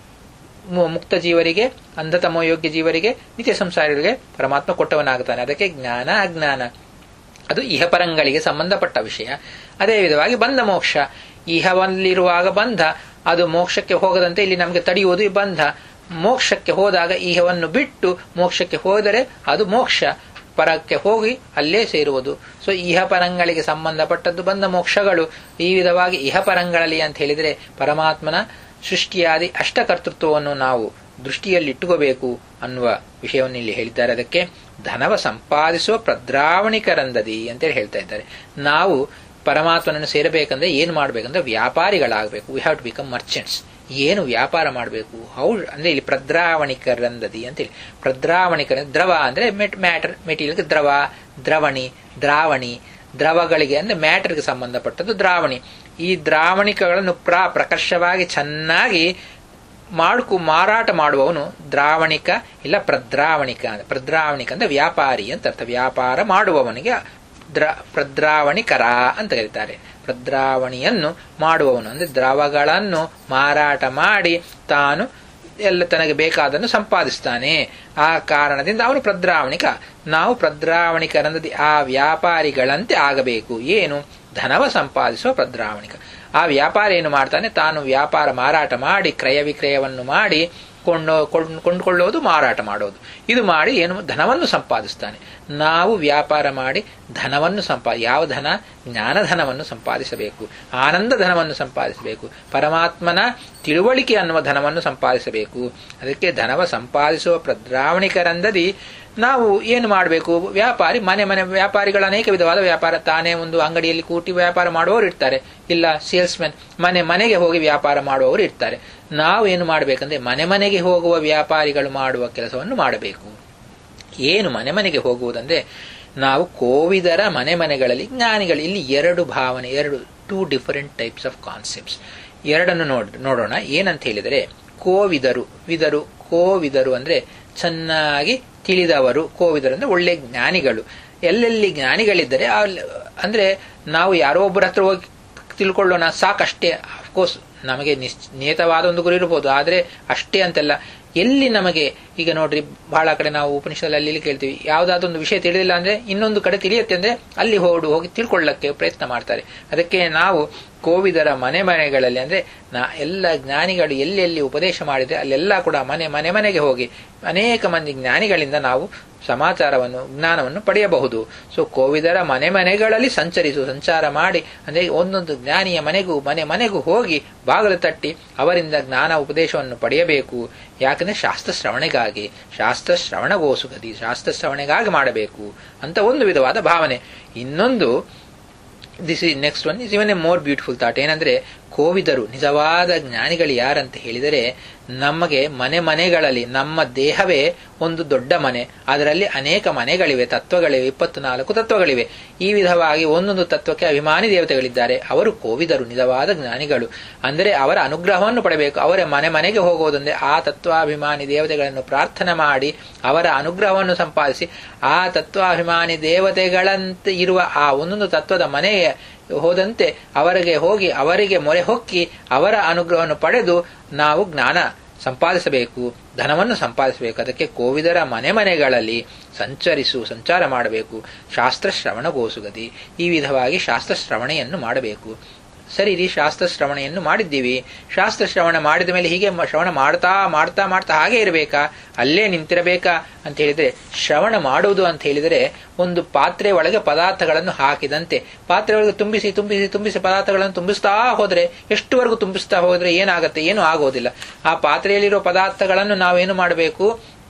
ಮುಕ್ತ ಜೀವರಿಗೆ ಅಂಧತಮೋ ಯೋಗ್ಯ ಜೀವರಿಗೆ ನಿತ್ಯ ಸಂಸಾರಿಗಳಿಗೆ ಪರಮಾತ್ಮ ಕೊಟ್ಟವನಾಗುತ್ತಾನೆ ಅದಕ್ಕೆ ಜ್ಞಾನ ಅಜ್ಞಾನ ಅದು ಇಹಪರಂಗಳಿಗೆ ಸಂಬಂಧಪಟ್ಟ ವಿಷಯ ಅದೇ ವಿಧವಾಗಿ ಬಂಧ ಮೋಕ್ಷ ಇಹವಲ್ಲಿರುವಾಗ ಬಂಧ ಅದು ಮೋಕ್ಷಕ್ಕೆ ಹೋಗದಂತೆ ಇಲ್ಲಿ ನಮಗೆ ತಡೆಯುವುದು ಈ ಬಂಧ ಮೋಕ್ಷಕ್ಕೆ ಹೋದಾಗ ಇಹವನ್ನು ಬಿಟ್ಟು ಮೋಕ್ಷಕ್ಕೆ ಹೋದರೆ ಅದು ಮೋಕ್ಷ ಪರಕ್ಕೆ ಹೋಗಿ ಅಲ್ಲೇ ಸೇರುವುದು ಸೊ ಇಹಪರಂಗಳಿಗೆ ಸಂಬಂಧಪಟ್ಟದ್ದು ಬಂದ ಮೋಕ್ಷಗಳು ಈ ವಿಧವಾಗಿ ಇಹಪರಂಗಳಲ್ಲಿ ಅಂತ ಹೇಳಿದರೆ ಪರಮಾತ್ಮನ ಸೃಷ್ಟಿಯಾದಿ ಅಷ್ಟಕರ್ತೃತ್ವವನ್ನು ನಾವು ದೃಷ್ಟಿಯಲ್ಲಿಟ್ಟುಕೋಬೇಕು ಅನ್ನುವ ವಿಷಯವನ್ನು ಇಲ್ಲಿ ಹೇಳಿದ್ದಾರೆ ಅದಕ್ಕೆ ಧನವ ಸಂಪಾದಿಸುವ ಪ್ರದ್ರಾವಣಿಕರಂದದಿ ಅಂತೇಳಿ ಹೇಳ್ತಾ ಇದ್ದಾರೆ ನಾವು ಪರಮಾತ್ಮನನ್ನು ಸೇರಬೇಕಂದ್ರೆ ಏನು ಮಾಡಬೇಕಂದ್ರೆ ವ್ಯಾಪಾರಿಗಳಾಗಬೇಕು we have to become merchants ಏನು ವ್ಯಾಪಾರ ಮಾಡಬೇಕು ಹೌ ಅಂದ್ರೆ ಇಲ್ಲಿ ಪ್ರದ್ರಾವಣಿಕರಂದದಿ ಅಂತೇಳಿ ಪ್ರದ್ರಾವಣಿಕರ ದ್ರವ ಅಂದ್ರೆ ಮೆಟ್ ಮ್ಯಾಟರ್ ಮೆಟೀರಿಯಲ್ಗೆ ದ್ರವ ದ್ರವಣಿ ದ್ರಾವಣಿ ದ್ರವಗಳಿಗೆ ಅಂದ್ರೆ ಮ್ಯಾಟರ್ಗೆ ಸಂಬಂಧಪಟ್ಟದ್ದು ದ್ರಾವಣಿ ಈ ದ್ರಾವಣಿಕಗಳನ್ನು ಪ್ರ ಪ್ರಕರ್ಷವಾಗಿ ಚೆನ್ನಾಗಿ ಮಾಡ್ಕು ಮಾರಾಟ ಮಾಡುವವನು ದ್ರಾವಣಿಕ ಇಲ್ಲ ಪ್ರದ್ರಾವಣಿಕ ಪ್ರದ್ರಾವಣಿಕ ಅಂದ್ರೆ ವ್ಯಾಪಾರಿ ಅಂತ ಅರ್ಥ ವ್ಯಾಪಾರ ಮಾಡುವವನಿಗೆ ದ್ರ ಪ್ರದ್ರಾವಣಿಕರ ಅಂತ ಕರೀತಾರೆ ಪ್ರದ್ರಾವಣಿಯನ್ನು ಮಾಡುವವನು ಅಂದ್ರೆ ದ್ರವಗಳನ್ನು ಮಾರಾಟ ಮಾಡಿ ತಾನು ಎಲ್ಲ ತನಗೆ ಬೇಕಾದನ್ನು ಸಂಪಾದಿಸ್ತಾನೆ ಆ ಕಾರಣದಿಂದ ಅವನು ಪ್ರದ್ರಾವಣಿಕ ನಾವು ಪ್ರದ್ರಾವಣಿಕರಂದದಿ ಆ ವ್ಯಾಪಾರಿಗಳಂತೆ ಆಗಬೇಕು ಏನು ಧನವ ಸಂಪಾದಿಸುವ ಪ್ರದ್ರಾವಣಿಕ ಆ ವ್ಯಾಪಾರ ಏನು ಮಾಡ್ತಾನೆ ತಾನು ವ್ಯಾಪಾರ ಮಾರಾಟ ಮಾಡಿ ಕ್ರಯ ವಿಕ್ರಯವನ್ನು ಮಾಡಿ ಕೊಂಡು ಕೊಂಡುಕೊಳ್ಳೋದು ಮಾರಾಟ ಮಾಡೋದು ಇದು ಮಾಡಿ ಏನು ಧನವನ್ನು ಸಂಪಾದಿಸ್ತಾನೆ ನಾವು ವ್ಯಾಪಾರ ಮಾಡಿ ಧನವನ್ನು ಸಂಪಾ ಯಾವ ಧನ ಜ್ಞಾನಧನವನ್ನು ಸಂಪಾದಿಸಬೇಕು ಆನಂದ ಧನವನ್ನು ಸಂಪಾದಿಸಬೇಕು ಪರಮಾತ್ಮನ ತಿಳುವಳಿಕೆ ಅನ್ನುವ ಧನವನ್ನು ಸಂಪಾದಿಸಬೇಕು ಅದಕ್ಕೆ ಧನವ ಸಂಪಾದಿಸುವ ಪ್ರದ್ರಾವಣಿಕರಂದದಿ ನಾವು ಏನು ಮಾಡಬೇಕು ವ್ಯಾಪಾರಿ ಮನೆ ಮನೆ ವ್ಯಾಪಾರಿಗಳ ಅನೇಕ ವಿಧವಾದ ವ್ಯಾಪಾರ ತಾನೇ ಒಂದು ಅಂಗಡಿಯಲ್ಲಿ ಕೂಟಿ ವ್ಯಾಪಾರ ಮಾಡುವವರು ಇರ್ತಾರೆ ಇಲ್ಲ ಸೇಲ್ಸ್ಮೆನ್ ಮನೆ ಮನೆಗೆ ಹೋಗಿ ವ್ಯಾಪಾರ ಮಾಡುವವರು ಇರ್ತಾರೆ ನಾವು ಏನು ಮಾಡಬೇಕಂದ್ರೆ ಮನೆ ಮನೆಗೆ ಹೋಗುವ ವ್ಯಾಪಾರಿಗಳು ಮಾಡುವ ಕೆಲಸವನ್ನು ಮಾಡಬೇಕು ಏನು ಮನೆ ಮನೆಗೆ ಹೋಗುವುದಂದ್ರೆ ನಾವು ಕೋವಿದರ ಮನೆ ಮನೆಗಳಲ್ಲಿ ಜ್ಞಾನಿಗಳು ಇಲ್ಲಿ ಎರಡು ಭಾವನೆ ಎರಡು two different types of concepts ಎರಡನ್ನು ನೋಡ್ ನೋಡೋಣ ಏನಂತ ಹೇಳಿದರೆ ಕೋವಿದರು ವಿದರು ಕೋವಿದರು ಅಂದ್ರೆ ಚೆನ್ನಾಗಿ ತಿಳಿದವರು ಕೋವಿದರು ಅಂದ್ರೆ ಒಳ್ಳೆ ಜ್ಞಾನಿಗಳು ಎಲ್ಲೆಲ್ಲಿ ಜ್ಞಾನಿಗಳಿದ್ದರೆ ಅಂದ್ರೆ ನಾವು ಯಾರೋ ಒಬ್ಬರ ಹತ್ರ ಹೋಗಿ ತಿಳ್ಕೊಳ್ಳೋಣ ಸಾಕಷ್ಟೇ ಅಫ್ಕೋರ್ಸ್ ನಮಗೆ ನಿಯತವಾದ ಒಂದು ಗುರಿ ಇರಬಹುದು ಆದರೆ ಅಷ್ಟೇ ಅಂತೆಲ್ಲ ಎಲ್ಲಿ ನಮಗೆ ಈಗ ನೋಡ್ರಿ ಬಹಳ ಕಡೆ ನಾವು ಉಪನಿಷದಲ್ಲಿ ಅಲ್ಲಿ ಕೇಳ್ತೀವಿ ಯಾವುದಾದ್ರೂ ಒಂದು ವಿಷಯ ತಿಳಿದಿಲ್ಲ ಅಂದ್ರೆ ಇನ್ನೊಂದು ಕಡೆ ತಿಳಿಯುತ್ತೆ ಅಂದ್ರೆ ಅಲ್ಲಿ ಹೋಡು ಹೋಗಿ ತಿಳ್ಕೊಳ್ಳಕ್ಕೆ ಪ್ರಯತ್ನ ಮಾಡ್ತಾರೆ ಅದಕ್ಕೆ ನಾವು ಕೋವಿದರ ಮನೆ ಮನೆಗಳಲ್ಲಿ ಅಂದ್ರೆ ನಾ ಎಲ್ಲ ಜ್ಞಾನಿಗಳು ಎಲ್ಲೆಲ್ಲಿ ಉಪದೇಶ ಮಾಡಿದ್ರೆ ಅಲ್ಲೆಲ್ಲ ಕೂಡ ಮನೆ ಮನೆ ಮನೆಗೆ ಹೋಗಿ ಅನೇಕ ಮಂದಿ ಜ್ಞಾನಿಗಳಿಂದ ನಾವು ಸಮಾಚಾರವನ್ನು ಜ್ಞಾನವನ್ನು ಪಡೆಯಬಹುದು ಸೊ ಕೋವಿದರ ಮನೆ ಮನೆಗಳಲ್ಲಿ ಸಂಚರಿಸು ಸಂಚಾರ ಮಾಡಿ ಅಂದ್ರೆ ಒಂದೊಂದು ಜ್ಞಾನಿಯ ಮನೆಗೂ ಮನೆ ಮನೆಗೂ ಹೋಗಿ ಬಾಗಿಲು ತಟ್ಟಿ ಅವರಿಂದ ಜ್ಞಾನ ಉಪದೇಶವನ್ನು ಪಡೆಯಬೇಕು ಯಾಕಂದ್ರೆ ಶಾಸ್ತ್ರ ಶ್ರವಣೆಗಾಗಿ ಶಾಸ್ತ್ರ ಶ್ರವಣಗೋಸುಗದಿ ಶಾಸ್ತ್ರ ಶ್ರವಣೆಗಾಗಿ ಮಾಡಬೇಕು ಅಂತ ಒಂದು ವಿಧವಾದ ಭಾವನೆ ಇನ್ನೊಂದು this is next one is even a more beautiful thought ಏನಂದ್ರೆ ಕೋವಿದರು ನಿಜವಾದ ಜ್ಞಾನಿಗಳು ಯಾರಂತ ಹೇಳಿದರೆ ನಮಗೆ ಮನೆ ಮನೆಗಳಲ್ಲಿ ನಮ್ಮ ದೇಹವೇ ಒಂದು ದೊಡ್ಡ ಮನೆ ಅದರಲ್ಲಿ ಅನೇಕ ಮನೆಗಳಿವೆ ತತ್ವಗಳಿವೆ ಇಪ್ಪತ್ತು ನಾಲ್ಕು ತತ್ವಗಳಿವೆ ಈ ವಿಧವಾಗಿ ಒಂದೊಂದು ತತ್ವಕ್ಕೆ ಅಭಿಮಾನಿ ದೇವತೆಗಳಿದ್ದಾರೆ ಅವರು ಕೋವಿದರು ನಿಜವಾದ ಜ್ಞಾನಿಗಳು ಅಂದರೆ ಅವರ ಅನುಗ್ರಹವನ್ನು ಪಡೆಯಬೇಕು ಅವರ ಮನೆ ಮನೆಗೆ ಹೋಗುವುದೊಂದೇ ಆ ತತ್ವಾಭಿಮಾನಿ ದೇವತೆಗಳನ್ನು ಪ್ರಾರ್ಥನೆ ಮಾಡಿ ಅವರ ಅನುಗ್ರಹವನ್ನು ಸಂಪಾದಿಸಿ ಆ ತತ್ವಾಭಿಮಾನಿ ದೇವತೆಗಳಂತೆ ಇರುವ ಆ ಒಂದೊಂದು ತತ್ವದ ಮನೆಗೆ ಹೋದಂತೆ ಅವರಿಗೆ ಹೋಗಿ ಅವರಿಗೆ ಮೊರೆ ಹೊಕ್ಕಿ ಅವರ ಅನುಗ್ರಹವನ್ನು ಪಡೆದು ನಾವು ಜ್ಞಾನ ಸಂಪಾದಿಸಬೇಕು ಧನವನ್ನು ಸಂಪಾದಿಸಬೇಕು ಅದಕ್ಕೆ ಕೋವಿದರ ಮನೆ ಮನೆಗಳಲ್ಲಿ ಸಂಚರಿಸು ಸಂಚಾರ ಮಾಡಬೇಕು ಶಾಸ್ತ್ರ ಶ್ರವಣಗೋಸುಗದಿ ಈ ವಿಧವಾಗಿ ಶಾಸ್ತ್ರ ಶ್ರವಣೆಯನ್ನು ಮಾಡಬೇಕು ಸರಿ ರೀ ಶಾಸ್ತ್ರ ಶ್ರವಣೆಯನ್ನು ಮಾಡಿದ್ದೀವಿ ಶಾಸ್ತ್ರ ಶ್ರವಣ ಮಾಡಿದ ಮೇಲೆ ಹೀಗೆ ಶ್ರವಣ ಮಾಡ್ತಾ ಮಾಡ್ತಾ ಮಾಡ್ತಾ ಹಾಗೆ ಇರಬೇಕಾ ಅಲ್ಲೇ ನಿಂತಿರಬೇಕಾ ಅಂತ ಹೇಳಿದ್ರೆ ಶ್ರವಣ ಮಾಡುವುದು ಅಂತ ಹೇಳಿದರೆ ಒಂದು ಪಾತ್ರೆ ಒಳಗೆ ಪದಾರ್ಥಗಳನ್ನು ಹಾಕಿದಂತೆ ಪಾತ್ರೆ ಒಳಗೆ ತುಂಬಿಸಿ ತುಂಬಿಸಿ ತುಂಬಿಸಿ ಪದಾರ್ಥಗಳನ್ನು ತುಂಬಿಸ್ತಾ ಹೋದ್ರೆ ಎಷ್ಟುವರೆಗೂ ತುಂಬಿಸ್ತಾ ಹೋದ್ರೆ ಏನಾಗುತ್ತೆ ಏನೂ ಆಗೋದಿಲ್ಲ ಆ ಪಾತ್ರೆಯಲ್ಲಿರೋ ಪದಾರ್ಥಗಳನ್ನು ನಾವೇನು ಮಾಡಬೇಕು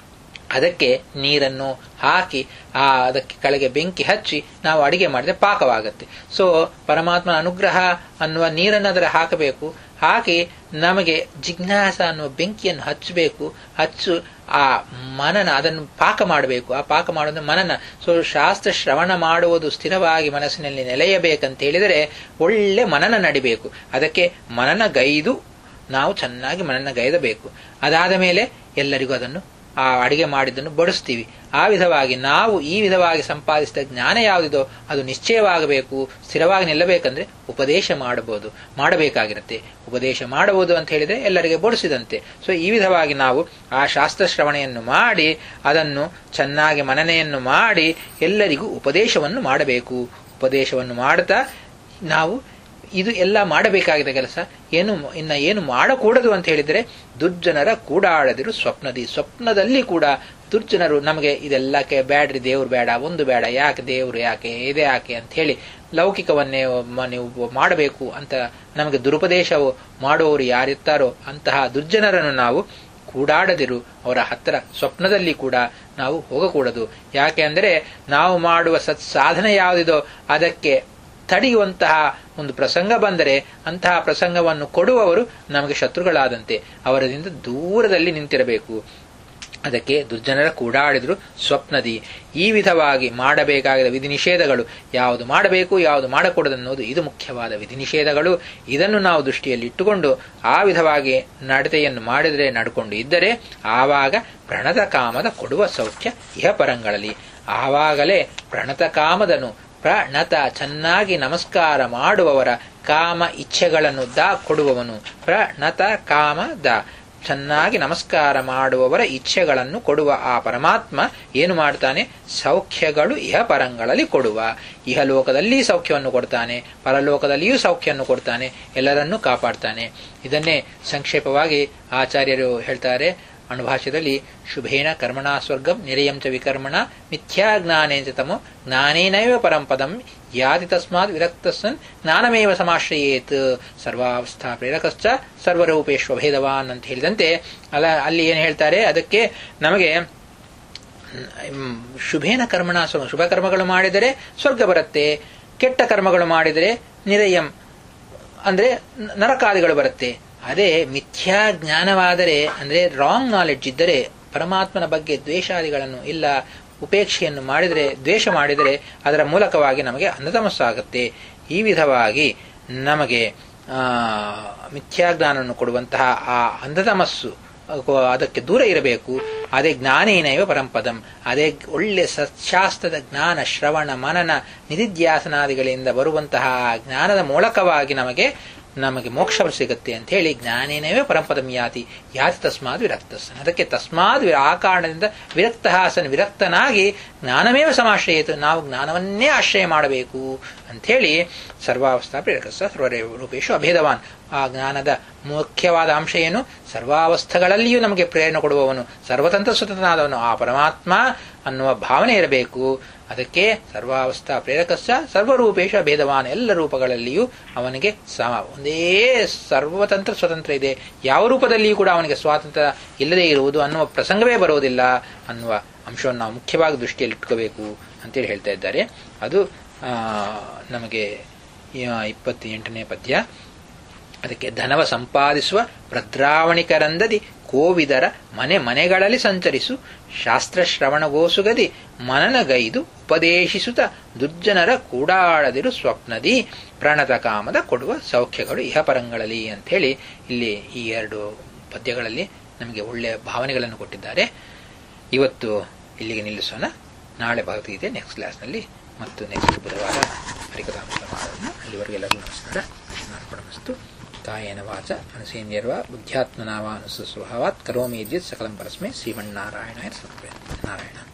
ಅದಕ್ಕೆ ನೀರನ್ನು ಹಾಕಿ ಆ ಅದಕ್ಕೆ ಕೆಳಗೆ ಬೆಂಕಿ ಹಚ್ಚಿ ನಾವು ಅಡಿಗೆ ಮಾಡಿದ್ರೆ ಪಾಕವಾಗುತ್ತೆ ಸೊ ಪರಮಾತ್ಮನ ಅನುಗ್ರಹ ಅನ್ನುವ ನೀರನ್ನು ಅದರ ಹಾಕಬೇಕು ಹಾಕಿ ನಮಗೆ ಜಿಜ್ಞಾಸ ಅನ್ನುವ ಬೆಂಕಿಯನ್ನು ಹಚ್ಚಬೇಕು ಹಚ್ಚು ಆ ಮನನ ಅದನ್ನು ಪಾಕ ಮಾಡಬೇಕು ಆ ಪಾಕ ಮಾಡೋದು ಮನನ ಸೊ ಶಾಸ್ತ್ರ ಶ್ರವಣ ಮಾಡುವುದು ಸ್ಥಿರವಾಗಿ ಮನಸ್ಸಿನಲ್ಲಿ ನೆಲೆಯಬೇಕಂತ ಹೇಳಿದರೆ ಒಳ್ಳೆ ಮನನ ನಡಿಬೇಕು ಅದಕ್ಕೆ ಮನನ ಗೈದು ನಾವು ಚೆನ್ನಾಗಿ ಮನನ ಗೈದಬೇಕು ಅದಾದ ಮೇಲೆ ಎಲ್ಲರಿಗೂ ಅದನ್ನು ಆ ಅಡಿಗೆ ಮಾಡಿದ್ದನ್ನು ಬಡಿಸ್ತೀವಿ ಆ ವಿಧವಾಗಿ ನಾವು ಈ ವಿಧವಾಗಿ ಸಂಪಾದಿಸಿದ ಜ್ಞಾನ ಯಾವುದಿದೋ ಅದು ನಿಶ್ಚಯವಾಗಬೇಕು ಸ್ಥಿರವಾಗಿ ನಿಲ್ಲಬೇಕಂದ್ರೆ ಉಪದೇಶ ಮಾಡಬಹುದು ಮಾಡಬೇಕಾಗಿರುತ್ತೆ ಉಪದೇಶ ಮಾಡಬಹುದು ಅಂತ ಹೇಳಿದ್ರೆ ಎಲ್ಲರಿಗೆ ಬಡಿಸಿದಂತೆ ಸೊ ಈ ವಿಧವಾಗಿ ನಾವು ಆ ಶಾಸ್ತ್ರ ಶ್ರವಣೆಯನ್ನು ಮಾಡಿ ಅದನ್ನು ಚೆನ್ನಾಗಿ ಮನನೆಯನ್ನು ಮಾಡಿ ಎಲ್ಲರಿಗೂ ಉಪದೇಶವನ್ನು ಮಾಡಬೇಕು ಉಪದೇಶವನ್ನು ಮಾಡುತ್ತಾ ನಾವು ಇದು ಎಲ್ಲ ಮಾಡಬೇಕಾಗಿದೆ ಕೆಲಸ ಏನು ಇನ್ನ ಏನು ಮಾಡಕೂಡದು ಅಂತ ಹೇಳಿದರೆ ದುರ್ಜನರ ಕೂಡಾಡದಿರು ಸ್ವಪ್ನದಿ ಸ್ವಪ್ನದಲ್ಲಿ ಕೂಡ ದುರ್ಜನರು ನಮಗೆ ಇದೆಲ್ಲಕ್ಕೆ ಬ್ಯಾಡ್ರಿ ದೇವ್ರು ಬೇಡ ಒಂದು ಬೇಡ ಯಾಕೆ ದೇವ್ರು ಯಾಕೆ ಇದೇ ಯಾಕೆ ಅಂತ ಹೇಳಿ ಲೌಕಿಕವನ್ನೇ ನೀವು ಮಾಡಬೇಕು ಅಂತ ನಮಗೆ ದುರುಪದೇಶವು ಮಾಡುವವರು ಯಾರಿರ್ತಾರೋ ಅಂತಹ ದುರ್ಜನರನ್ನು ನಾವು ಕೂಡಾಡದಿರು ಅವರ ಹತ್ತಿರ ಸ್ವಪ್ನದಲ್ಲಿ ಕೂಡ ನಾವು ಹೋಗಕೂಡದು ಯಾಕೆ ಅಂದರೆ ನಾವು ಮಾಡುವ ಸತ್ ಸಾಧನೆ ಯಾವುದಿದೋ ಅದಕ್ಕೆ ತಡೆಯುವಂತಹ ಒಂದು ಪ್ರಸಂಗ ಬಂದರೆ ಅಂತಹ ಪ್ರಸಂಗವನ್ನು ಕೊಡುವವರು ನಮಗೆ ಶತ್ರುಗಳಾದಂತೆ ಅವರದಿಂದ ದೂರದಲ್ಲಿ ನಿಂತಿರಬೇಕು ಅದಕ್ಕೆ ದುರ್ಜನರ ಕೂಡಾಡಿದ್ರು ಸ್ವಪ್ನದಿ ಈ ವಿಧವಾಗಿ ಮಾಡಬೇಕಾದ ವಿಧಿ ನಿಷೇಧಗಳು ಯಾವುದು ಮಾಡಬೇಕು ಯಾವುದು ಮಾಡಕೂಡದನ್ನೋದು ಇದು ಮುಖ್ಯವಾದ ವಿಧಿ ನಿಷೇಧಗಳು ಇದನ್ನು ನಾವು ದೃಷ್ಟಿಯಲ್ಲಿ ಇಟ್ಟುಕೊಂಡು ಆ ವಿಧವಾಗಿ ನಡತೆಯನ್ನು ಮಾಡಿದರೆ ನಡ್ಕೊಂಡು ಇದ್ದರೆ ಆವಾಗ ಪ್ರಣತ ಕಾಮದ ಕೊಡುವ ಸೌಖ್ಯ ಇಹ ಪರಂಗಳಲ್ಲಿ ಆವಾಗಲೇ ಪ್ರಣತ ಕಾಮದನು ಪ್ರಣತ ಚೆನ್ನಾಗಿ ನಮಸ್ಕಾರ ಮಾಡುವವರ ಕಾಮ ಇಚ್ಛೆಗಳನ್ನು ದ ಕೊಡುವವನು ಪ್ರಣತ ಕಾಮ ದ ಚೆನ್ನಾಗಿ ನಮಸ್ಕಾರ ಮಾಡುವವರ ಇಚ್ಛೆಗಳನ್ನು ಕೊಡುವ ಆ ಪರಮಾತ್ಮ ಏನು ಮಾಡ್ತಾನೆ ಸೌಖ್ಯಗಳು ಇಹ ಪರಂಗಳಲ್ಲಿ ಕೊಡುವ ಇಹಲೋಕದಲ್ಲಿ ಸೌಖ್ಯವನ್ನು ಕೊಡ್ತಾನೆ ಪರಲೋಕದಲ್ಲಿಯೂ ಸೌಖ್ಯವನ್ನು ಕೊಡ್ತಾನೆ ಎಲ್ಲರನ್ನೂ ಕಾಪಾಡ್ತಾನೆ ಇದನ್ನೇ ಸಂಕ್ಷೇಪವಾಗಿ ಆಚಾರ್ಯರು ಹೇಳ್ತಾರೆ ಅಣುಭಾಷ್ಯದಲ್ಲಿ ಶುಭೇನ ಕರ್ಮಣ ಸ್ವರ್ಗಂ ನಿರಯಂ ಚ ವಿಕರ್ಮಣ ಮಿಥ್ಯಾ ಜ್ಞಾನೇಂಚ ತಮೋ ಜ್ಞಾನೇನೈವ ಪರಂಪದಂ ಯಾತಿ ತಸ್ಮಾತ್ ವಿರಕ್ತಸ್ಸನ್ ಜ್ಞಾನಮೇವ ಸಮಾಶ್ರಯೇತ್ ಸರ್ವಾವಸ್ಥಾ ಪ್ರೇರಕಶ್ಚ ಸರ್ವರೂಪೇಶ್ವಭೇದವಾನ್ ಅಂತ ಹೇಳಿದಂತೆ ಅಲ್ಲ ಅಲ್ಲಿ ಏನು ಹೇಳ್ತಾರೆ ಅದಕ್ಕೆ ನಮಗೆ ಶುಭೇನ ಕರ್ಮಣ ಶುಭ ಕರ್ಮಗಳು ಮಾಡಿದರೆ ಸ್ವರ್ಗ ಬರುತ್ತೆ ಕೆಟ್ಟ ಕರ್ಮಗಳು ಮಾಡಿದರೆ ನಿರಯಂ ಅಂದ್ರೆ ನರಕಾದಿಗಳು ಬರುತ್ತೆ ಅದೇ ಮಿಥ್ಯಾ ಜ್ಞಾನವಾದರೆ ಅಂದ್ರೆ ರಾಂಗ್ ನಾಲೆಡ್ಜ್ ಇದ್ದರೆ ಪರಮಾತ್ಮನ ಬಗ್ಗೆ ದ್ವೇಷಾದಿಗಳನ್ನು ಇಲ್ಲ ಉಪೇಕ್ಷೆಯನ್ನು ಮಾಡಿದರೆ ದ್ವೇಷ ಮಾಡಿದರೆ ಅದರ ಮೂಲಕವಾಗಿ ನಮಗೆ ಅಂಧತಮಸ್ಸಾಗುತ್ತೆ ಈ ವಿಧವಾಗಿ ನಮಗೆ ಮಿಥ್ಯಾಜ್ಞಾನವನ್ನು ಕೊಡುವಂತಹ ಆ ಅಂಧತಮಸ್ಸು ಅದಕ್ಕೆ ದೂರ ಇರಬೇಕು ಅದೇ ಜ್ಞಾನೇನೈವ ಪರಂಪದಂ ಅದೇ ಒಳ್ಳೆ ಸತ್ಶಾಸ್ತ್ರದ ಜ್ಞಾನ ಶ್ರವಣ ಮನನ ನಿಧಿಧ್ಯಾಸನಾದಿಗಳಿಂದ ಬರುವಂತಹ ಜ್ಞಾನದ ಮೂಲಕವಾಗಿ ನಮಗೆ ನಮಗೆ ಮೋಕ್ಷ ಸಿಗುತ್ತೆ ಅಂತ ಹೇಳಿ ಜ್ಞಾನೇನವೇ ಪರಂಪದಂ ಯಾತಿ ಯಾತಿ ತಸ್ಮಾದ್ ವಿರಕ್ತಸ್ಸನ್ ಅದಕ್ಕೆ ತಸ್ಮಾದ್ ಆ ಕಾರಣದಿಂದ ವಿರಕ್ತಹಾಸನ್ ವಿರಕ್ತನಾಗಿ ಜ್ಞಾನಮೇವ ಸಮಾಶ್ರಯಿತು ನಾವು ಜ್ಞಾನವನ್ನೇ ಆಶ್ರಯ ಮಾಡಬೇಕು ಅಂಥೇಳಿ ಸರ್ವಾವಸ್ಥಾ ಪ್ರೇರಕಸ್ಸ ಸರ್ವರೂಪೇಶು ಅಭೇದವಾನ್ ಆ ಜ್ಞಾನದ ಮುಖ್ಯವಾದ ಅಂಶ ಏನು ಸರ್ವಾವಸ್ಥೆಗಳಲ್ಲಿಯೂ ನಮಗೆ ಪ್ರೇರಣೆ ಕೊಡುವವನು ಸರ್ವತಂತ್ರ ಸ್ವತಂತ್ರನಾದವನು ಆ ಪರಮಾತ್ಮ ಅನ್ನುವ ಭಾವನೆ ಇರಬೇಕು ಅದಕ್ಕೆ ಸರ್ವಾವಸ್ಥಾ ಪ್ರೇರಕಸ್ಸ ಸರ್ವರೂಪೇಶ ಭೇದವಾನ್ ಎಲ್ಲ ರೂಪಗಳಲ್ಲಿಯೂ ಅವನಿಗೆ ಸಮ ಒಂದೇ ಸರ್ವತಂತ್ರ ಸ್ವತಂತ್ರ ಇದೆ ಯಾವ ರೂಪದಲ್ಲಿಯೂ ಕೂಡ ಅವನಿಗೆ ಸ್ವಾತಂತ್ರ್ಯ ಇಲ್ಲದೇ ಇರುವುದು ಅನ್ನುವ ಪ್ರಸಂಗವೇ ಬರುವುದಿಲ್ಲ ಅನ್ನುವ ಅಂಶವನ್ನು ನಾವು ಮುಖ್ಯವಾಗಿ ದೃಷ್ಟಿಯಲ್ಲಿ ಇಟ್ಕೋಬೇಕು ಅಂತೇಳಿ ಹೇಳ್ತಾ ಇದ್ದಾರೆ ಅದು ನಮಗೆ ಇಪ್ಪತ್ತೆಂಟನೇ ಪದ್ಯ ಅದಕ್ಕೆ ಧನವ ಸಂಪಾದಿಸುವ ಭದ್ರಾವಣಿಕರಂದದಿ ಕೋವಿದರ ಮನೆ ಮನೆಗಳಲ್ಲಿ ಸಂಚರಿಸು ಶಾಸ್ತ್ರ ಶ್ರವಣಗೋಸುಗದಿ ಮನನಗೈದು ಉಪದೇಶಿಸುತ್ತ ದುರ್ಜನರ ಕೂಡಾಡದಿರು ಸ್ವಪ್ನದಿ ಪ್ರಣತ ಕಾಮದ ಕೊಡುವ ಸೌಖ್ಯಗಳು ಇಹಪರಂಗಳಲ್ಲಿ ಅಂಥೇಳಿ ಇಲ್ಲಿ ಈ ಎರಡು ಪದ್ಯಗಳಲ್ಲಿ ನಮಗೆ ಒಳ್ಳೆಯ ಭಾವನೆಗಳನ್ನು ಕೊಟ್ಟಿದ್ದಾರೆ ಇವತ್ತು ಇಲ್ಲಿಗೆ ನಿಲ್ಲಿಸೋಣ ನಾಳೆ ಭಗವದ್ಗೀತೆ ನೆಕ್ಸ್ಟ್ ಕ್ಲಾಸ್ನಲ್ಲಿ ಮತ್ತು ನೆಕ್ಸ್ಟ್ ಬುಧವಾರ ಹರಿಕಥಾಮೃತ ಮಾಡೋಣ ಅಲ್ಲಿವರೆಗೂ ಎಲ್ಲರಿಗೂ ನಮಸ್ಕಾರ ಅರ್ಪಣಮಸ್ತು ಕಾಯೇನ ವಾಚ ಅನಸೇನ್ಯರ್ವ ಬುದ್ಧ್ಯಾತ್ಮನಾವ ಅನುಸ್ವಭಾವಾತ್ ಕರೋಮಿ ಯದ್ಯತ್ ಸಕಲಂ ಪರಸ್ಮೈ ಶ್ರೀಮನ್ನಾರಾಯಣಾಯ ಸಮರ್ಪಯಾಮಿ. ನಾರಾಯಣ